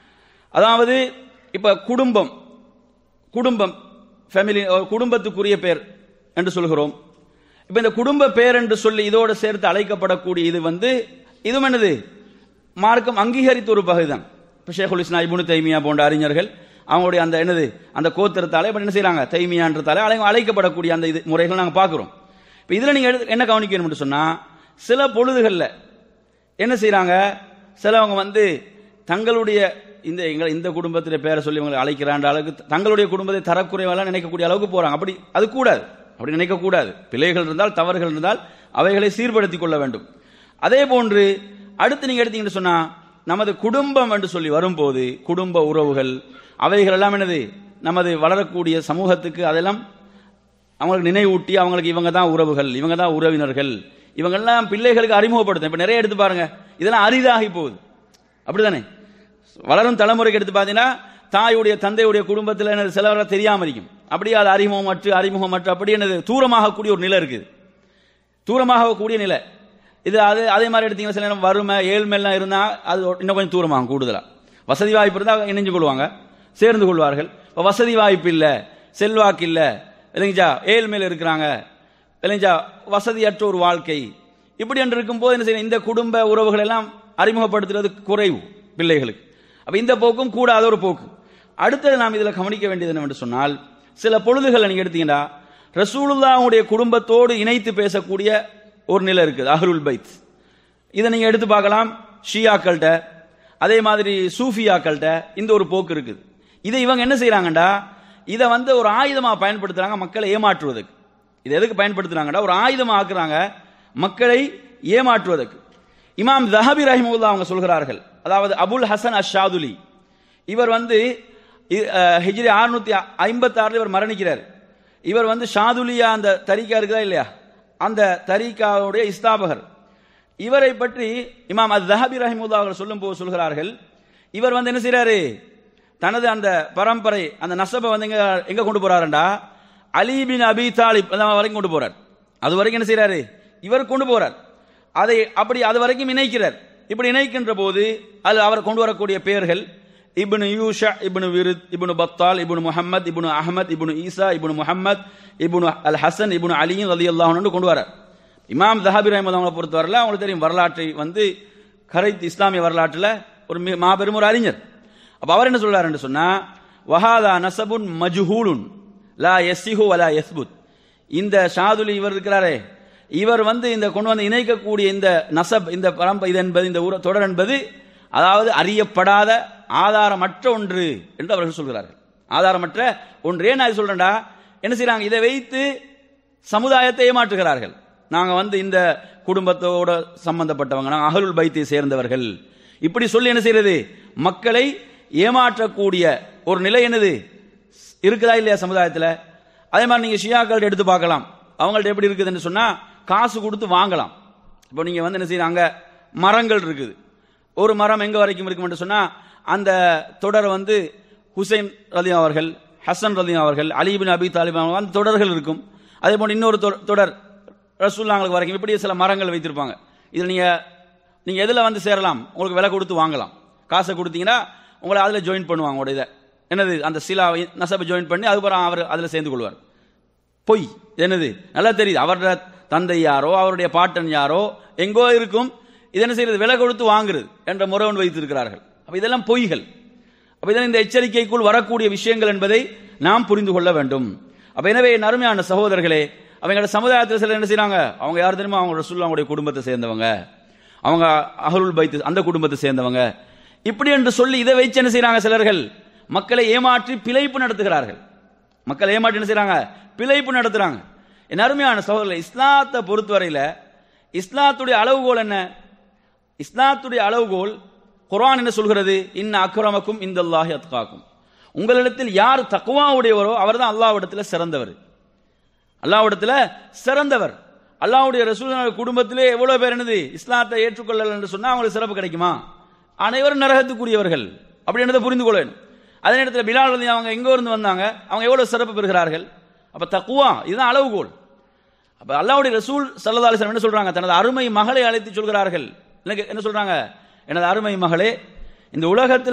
B: அதாவது இப்ப குடும்பம் குடும்பம் ஃபேமிலி குடும்பத்துக்குரிய பேர் என்று சொல்கிறோம் இப்ப இந்த குடும்ப பேர் என்று சொல்லி இதோடு சேர்த்து அழைக்கப்படக்கூடிய இது வந்து இதுவும் என்னது மார்க்கம் அங்கீகரித்த ஒரு பகுதிதான் இப்ப ஷேகுல் இஸ்லாம் இப்னு தைமியா போன்ற அறிஞர்கள் அவங்களுடைய அந்த என்னது அந்த கோத்திரத்தாலே இப்ப என்ன செய்றாங்க தைமியான்றதாலே அழை- அழைக்கப்படக்கூடிய அந்த இது முறைகள் நாங்க பார்க்கிறோம் இப்ப இதுல நீங்க எடுத்து- என்ன கவனிக்கணும்னு சொன்னா சில பொழுதுகள்ல என்ன செய்றாங்க சிலவங்க வந்து தங்களுடைய இந்த எங்களை இந்த குடும்பத்திலே பேரை சொல்லி இவங்களை அழைக்கிறான்ற அளவுக்கு தங்களுடைய குடும்பத்தை தரக்குறைவெல்லாம் நினைக்கக்கூடிய அளவுக்கு போறாங்க அப்படி அது கூடாது அப்படி நினைக்க கூடாது பிழைகள் இருந்தால் தவறுகள் இருந்தால் அவைகளை சீர்படுத்திக் கொள்ள வேண்டும் அதே போன்று அடுத்து நீங்க எடுத்தீங்கன்னு சொன்னா நமது குடும்பம் என்று சொல்லி வரும்போது குடும்ப உறவுகள் அவைகள் எல்லாம் என்னது நமது வளரக்கூடிய சமூகத்துக்கு அதெல்லாம் அவங்களுக்கு நினைவூட்டி அவங்களுக்கு இவங்க தான் உறவுகள் இவங்க தான் உறவினர்கள் இவங்கெல்லாம் பிள்ளைகளுக்கு அறிமுகப்படுத்தும் இப்ப நிறைய எடுத்து பாருங்க இதெல்லாம் அரிதாகி போகுது அப்படிதானே வளரும் தலைமுறைக்கு எடுத்து பார்த்தீங்கன்னா தாயுடைய தந்தையுடைய குடும்பத்தில் என்னது சிலவரை தெரியாம இருக்கும் அப்படியே அது அறிமுகமற்று அறிமுகமற்று அப்படி என்னது தூரமாகக்கூடிய ஒரு நிலை இருக்குது தூரமாக கூடிய நிலை இது அது அதே மாதிரி எடுத்தீங்கன்னா சில நேரம் வறுமை ஏழ்மையெல்லாம் இருந்தா அது இன்னும் கொஞ்சம் தூரமாகும் கூடுதலா வசதி வாய்ப்பு இருந்தால் இணைஞ்சு கொள்வாங்க சேர்ந்து கொள்வார்கள் இப்போ வசதி வாய்ப்பு இல்லை செல்வாக்கு இல்லை இல்லைங்கஜா ஏழ்மையில் இருக்கிறாங்க இல்லைங்கஜா வசதியற்ற ஒரு வாழ்க்கை இப்படி என்று இருக்கும்போது என்ன செய்யணும் இந்த குடும்ப உறவுகள் எல்லாம் அறிமுகப்படுத்துறது குறைவு பிள்ளைகளுக்கு அப்ப இந்த போக்கும் கூடாத ஒரு போக்கு அடுத்தது நாம் இதில் கவனிக்க வேண்டியது என்னவென்று சொன்னால் சில பொழுதுகளை நீங்க எடுத்தீங்கன்னா ரசூலுல்லாவுடைய குடும்பத்தோடு இணைத்து பேசக்கூடிய ஒரு நிலை இருக்குது அஹ்ருல் பைத் இதை நீங்க எடுத்து பார்க்கலாம் ஷியாக்கள்கிட்ட அதே மாதிரி சூஃபியாக்கள்கிட்ட இந்த ஒரு போக்கு இருக்குது இதை இவங்க என்ன செய்யறாங்கடா இதை வந்து ஒரு ஆயுதமா பயன்படுத்துறாங்க மக்களை ஏமாற்றுவதற்கு இது எதுக்கு பயன்படுத்துறாங்கடா ஒரு ஆயுதமா ஆக்குறாங்க மக்களை ஏமாற்றுவதற்கு இமாம் தஹபி ரஹிமுல்லா அவங்க சொல்கிறார்கள் அதாவது அபுல் ஹசன் அஷாதுலி இவர் வந்து இ- அஹ், ஹிஜ்ரி அறுநூத்தி ஐம்பத்தி ஆறுல இவர் மரணிக்கிறார் இவர் வந்து ஷாதுலியா அந்த தரிகா இருக்குதா இல்லையா அந்த தரிகாவுடைய இஸ்தாபகர் இவரை பற்றி இமாம் அத் தஹபி ரஹிமுல்லா அவர்கள் சொல்லும் போது சொல்கிறார்கள் இவர் வந்து என்ன செய்றாரு தனது அந்த பரம்பரை அந்த நசபை வந்து எங்க எங்க கொண்டு போறாருண்டா அலி பின் அபி தாலிப் அந்த வரைக்கும் கொண்டு போறார் அது வரைக்கும் என்ன செய்றாரு இவர் கொண்டு போறார் அதை அப்படி அது வரைக்கும் இணைக்கிறார் இப்படி இணைக்கின்ற போது அது அவர் கொண்டு வரக்கூடிய பெயர்கள் இப்னு யூஷா இப்னு விருத் இப்னு பத்தால் இப்னு முஹம்மத் இப்னு அஹமத் இப்னு ஈசா இப்னு முஹம்மத் இப்னு அல் ஹசன் இப்னு அலியும் ரலி அல்லாஹ் கொண்டு வரார் இமாம் தஹாபி ரஹமத் அவங்களை பொறுத்தவரையில் அவங்களுக்கு தெரியும் வரலாற்றை வந்து கரைத்து இஸ்லாமிய வரலாற்றில் ஒரு மி- மாபெரும் ஒரு அறிஞர் அப்ப அவர் என்ன சொல்றாருன்னு சொன்னா வஹாதா நசபுன் மஜ்ஹூலுன் லா யஸ்ஸிஹு வலா யஸ்புத் இந்த ஷாதுலி இவர் இருக்கிறாரே இவர் வந்து இந்த கொண்டு வந்து இணைக்கக்கூடிய இந்த நசப் இந்த பரம்ப இது என்பது இந்த உர- தொடர் என்பது அதாவது அறியப்படாத ஆதாரமற்ற ஒன்று என்று அவர்கள் சொல்கிறார்கள் ஆதாரமற்ற ஒன்று ஏன் நான் இது சொல்றேன்டா என்ன செய்றாங்க இதை வைத்து சமுதாயத்தை ஏமாற்றுகிறார்கள் நாங்க வந்து இந்த குடும்பத்தோட சம்பந்தப்பட்டவங்க நாங்க அகலுல் பைத்தை சேர்ந்தவர்கள் இப்படி சொல்லி என்ன செய்யறது மக்களை ஏமாற்றக்கூடிய ஒரு நிலை என்னது இருக்குதா இல்லையா சமுதாயத்துல அதே மாதிரி நீங்க ஷியாக்கள் எடுத்து பார்க்கலாம் அவங்கள்ட்ட எப்படி இருக்குதுன்னு சொன்னா காசு கொடுத்து வாங்கலாம் இப்போ நீங்க வந்து என்ன செய்யறாங்க மரங்கள் இருக்குது ஒரு மரம் எங்க வரைக்கும் இருக்கும் சொன்னா அந்த தொடர் வந்து ஹுசைன் ரலி அவர்கள் ஹசன் ரலி அவர்கள் அலி பின் அபி தாலிப் அவர்கள் அந்த தொடர்கள் இருக்கும் அதே போல இன்னொரு தொ- தொடர் ரசூல்லாங்களுக்கு வரைக்கும் இப்படி சில மரங்கள் வைத்திருப்பாங்க இதில் நீங்க நீங்க எதுல வந்து சேரலாம் உங்களுக்கு விலை கொடுத்து வாங்கலாம் காசை கொடுத்தீங்கன்னா உங்களை அதுல ஜாயின் பண்ணுவாங்க உங்களோட இதை என்னது அந்த சிலா நசபை ஜாயின் பண்ணி அதுக்கப்புறம் அவர் அதுல சேர்ந்து கொள்வார் பொய் இது என்னது நல்லா தெரியுது அவரோட தந்தை யாரோ அவருடைய பாட்டன் யாரோ எங்கோ இருக்கும் இது என்ன செய்யறது விலை கொடுத்து வாங்குறது என்ற முறை ஒன்று வைத்திருக்கிறார்கள் அப்ப இதெல்லாம் பொய்கள் அப்ப இதெல்லாம் இந்த எச்சரிக்கைக்குள் வரக்கூடிய விஷயங்கள் என்பதை நாம் புரிந்து கொள்ள வேண்டும் அப்ப எனவே என் அருமையான சகோதரர்களே அவங்களோட சமுதாயத்தில் சிலர் என்ன செய்றாங்க அவங்க யார் தெரியுமா அவங்க ரசூலுல்லாஹ்வுடைய குடும்பத்தை சேர்ந்தவங்க அவங்க அஹருல் பைத் அந்த குடும்பத்தை சேர்ந்தவங்க இப்படி என்று சொல்லி இதை வச்சு என்ன செய்றாங்க சிலர்கள் மக்களை ஏமாற்றி பிழைப்பு நடத்துகிறார்கள் மக்கள் ஏமாற்றி என்ன செய்றாங்க பிழைப்பு நடத்துறாங்க என் அருமையான சகோதரர் இஸ்லாத்தை பொறுத்தவரையில இஸ்லாத்துடைய அளவுகோல் என்ன இஸ்லாத்துடைய அளவுகோல் குர்ஆன் என்ன சொல்கிறது இன்ன அக்ரமக்கும் இந்தல்லாஹி அத்காக்கும் உங்களிடத்தில் யார் தக்குவா உடையவரோ அவர்தான் அல்லாஹ்விடத்தில் சிறந்தவர் அல்லாஹ்விடத்தில் சிறந்தவர் அல்லாஹ்வுடைய ரசூலுல்லாஹ் குடும்பத்திலே எவ்வளவு பேர் என்னது இஸ்லாத்தை ஏற்றுக்கொள்ளல என்று சொன்னா அவங்களுக்கு சிறப்பு கிடைக்குமா அனைவரும் நரகத்துக்குரியவர்கள் அப்படி என்னதை புரிந்து கொள்ள வேண்டும் அதே நேரத்தில் பிலால் ரலி அவங்க எங்க இருந்து வந்தாங்க அவங்க எவ்வளவு சிறப்பு பெறுகிறார்கள் அப்ப தக்குவா இதுதான் அளவுகோல் அப்ப அல்லாஹ்வுடைய ரசூல் சல்லல்லாஹு அலைஹி வஸல்லம் என்ன சொல்றாங்க தனது அருமை மகளை அழைத்து சொல்கிறார்கள் எனக்கு என்ன சொல்றாங்க எனது அருமை மகளே இந்த உலகத்துல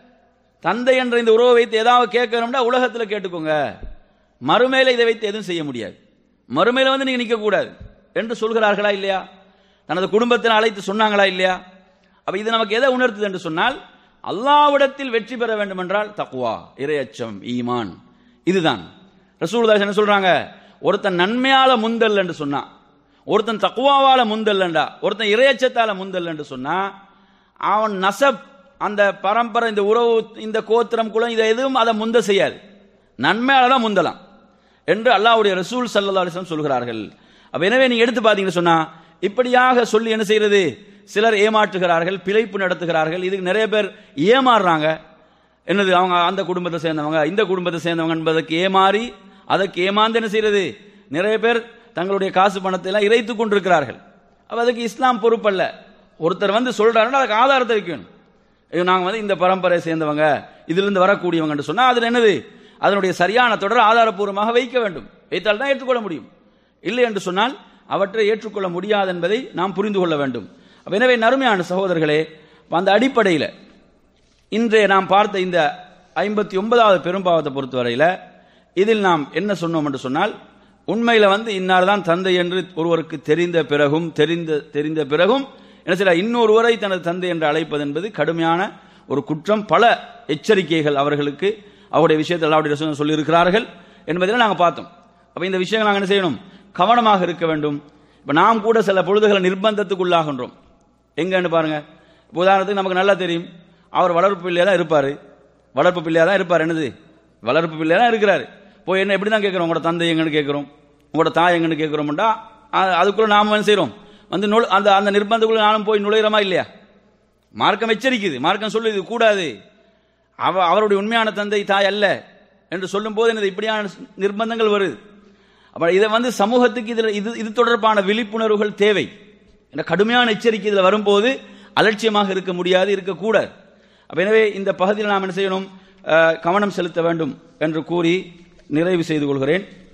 B: தந்தை என்ற இந்த உறவை வைத்து ஏதாவது கேட்கணும்னா உலகத்துல கேட்டுக்கோங்க மறுமையில இதை வைத்து எதுவும் செய்ய முடியாது மறுமையில வந்து நீங்க நிக்க கூடாது என்று சொல்கிறார்களா இல்லையா தனது குடும்பத்தில் அழைத்து சொன்னாங்களா இல்லையா அப்ப இது நமக்கு எதை உணர்த்துது என்று சொன்னால் அல்லாவிடத்தில் வெற்றி பெற வேண்டும் என்றால் தக்குவா இரையச்சம் ஈமான் இதுதான் ரசூலுல்லாஹி என்ன சொல்றாங்க ஒருத்தன் நன்மையால முந்தல் என்று சொன்னா ஒருத்தன் தக்குவாவால முந்தல்லண்டா ஒருத்தன் இரையச்சத்தால முந்தல் என்று சொன்னா அவன் நசப் அந்த பரம்பரை இந்த உறவு இந்த கோத்திரம் குலம் இதை எதுவும் அதை முந்த செய்யாது நன்மையால தான் முந்தலாம் என்று அல்லாஹ்வுடைய ரசூல் ஸல்லல்லாஹு அலைஹி வஸல்லம் சொல்கிறார்கள் அப்ப எனவே நீங்க எடுத்து பார்த்தீங்கன்னு சொன்னா இப்படியாக சொல்லி என்ன செய்யறது சிலர் ஏமாற்றுகிறார்கள் பிழைப்பு நடத்துகிறார்கள் இதுக்கு நிறைய பேர் ஏமாறுறாங்க என்னது அவங்க அந்த குடும்பத்தை சேர்ந்தவங்க இந்த குடும்பத்தை சேர்ந்தவங்க என்பதற்கு ஏமாறி அதற்கு ஏமாந்து என்ன செய்யறது நிறைய பேர் தங்களுடைய காசு பணத்தை எல்லாம் இறைத்துக் கொண்டிருக்கிறார்கள் அப்ப அதுக்கு இஸ்லாம் பொறுப்பல்ல ஒருத்தர் வந்து சொல்றாருன்னா அதுக்கு ஆதாரத்தை வைக்கணும் ஐயோ நாங்க வந்து இந்த பரம்பரையை சேர்ந்தவங்க இதிலிருந்து வரக்கூடியவங்க சொன்னா அதுல என்னது அதனுடைய சரியான தொடர் ஆதாரப்பூர்வமாக வைக்க வேண்டும் வைத்தால் தான் ஏற்றுக்கொள்ள முடியும் இல்லை என்று சொன்னால் அவற்றை ஏற்றுக்கொள்ள முடியாது என்பதை நாம் புரிந்து கொள்ள வேண்டும் அப்ப எனவே நறுமையான சகோதரர்களே அப்ப அந்த அடிப்படையில் இன்றைய நாம் பார்த்த இந்த ஐம்பத்தி ஒன்பதாவது பெரும்பாவத்தை பொறுத்தவரையில் இதில் நாம் என்ன சொன்னோம் என்று சொன்னால் உண்மையில வந்து இன்னார் தான் தந்தை என்று ஒருவருக்கு தெரிந்த பிறகும் தெரிந்த தெரிந்த பிறகும் என்ன செய்ய இன்னொருவரை தனது தந்தை என்று அழைப்பது என்பது கடுமையான ஒரு குற்றம் பல எச்சரிக்கைகள் அவர்களுக்கு அவருடைய விஷயத்தில் அல்லாவுடைய ரசூல் சொல்லி இருக்கிறார்கள் என்பதில் நாங்கள் பார்த்தோம் அப்ப இந்த விஷயங்கள் நாங்கள் என்ன செய்யணும் கவனமாக இருக்க வேண்டும் இப்ப நாம் கூட சில பொழுதுகளை நிர்பந்தத்துக்கு உள்ளாகின்றோம் எங்கன்னு பாருங்க இப்ப உதாரணத்துக்கு நமக்கு நல்லா தெரியும் அவர் வளர்ப்பு பிள்ளையா தான் இருப்பாரு வளர்ப்பு பிள்ளையா தான் இருப்பார் என்னது வளர்ப்பு பிள்ளையா தான் இருக்கிறாரு போய் என்ன எப்படி தான் கேட்கிறோம் உங்களோட தந்தை எங்கன்னு கேட்கிறோம் உங்களோட தாய் எங்கன்னு கேட்கிறோம்டா அதுக்குள்ள நாம என்ன செய்றோம் வந்து நுழு அந்த அந்த நிர்பந்தக்குள்ள நானும் போய் நுழையிறோமா இல்லையா மார்க்கம் எச்சரிக்குது மார்க்கம் சொல்லுது இது கூடாது அவ அவருடைய உண்மையான தந்தை தாய் அல்ல என்று சொல்லும் போது எனது இப்படியான நிர்பந்தங்கள் வருது அப்ப இதை வந்து சமூகத்துக்கு இதில் இது இது தொடர்பான விழிப்புணர்வுகள் தேவை என்ற கடுமையான எச்சரிக்கை இதில் வரும்போது அலட்சியமாக இருக்க முடியாது இருக்கக்கூடாது அப்ப எனவே இந்த பகுதியில் நாம் என்ன செய்யணும் அஹ், கவனம் செலுத்த வேண்டும் என்று கூறி நிறைவு செய்து கொள்கிறேன்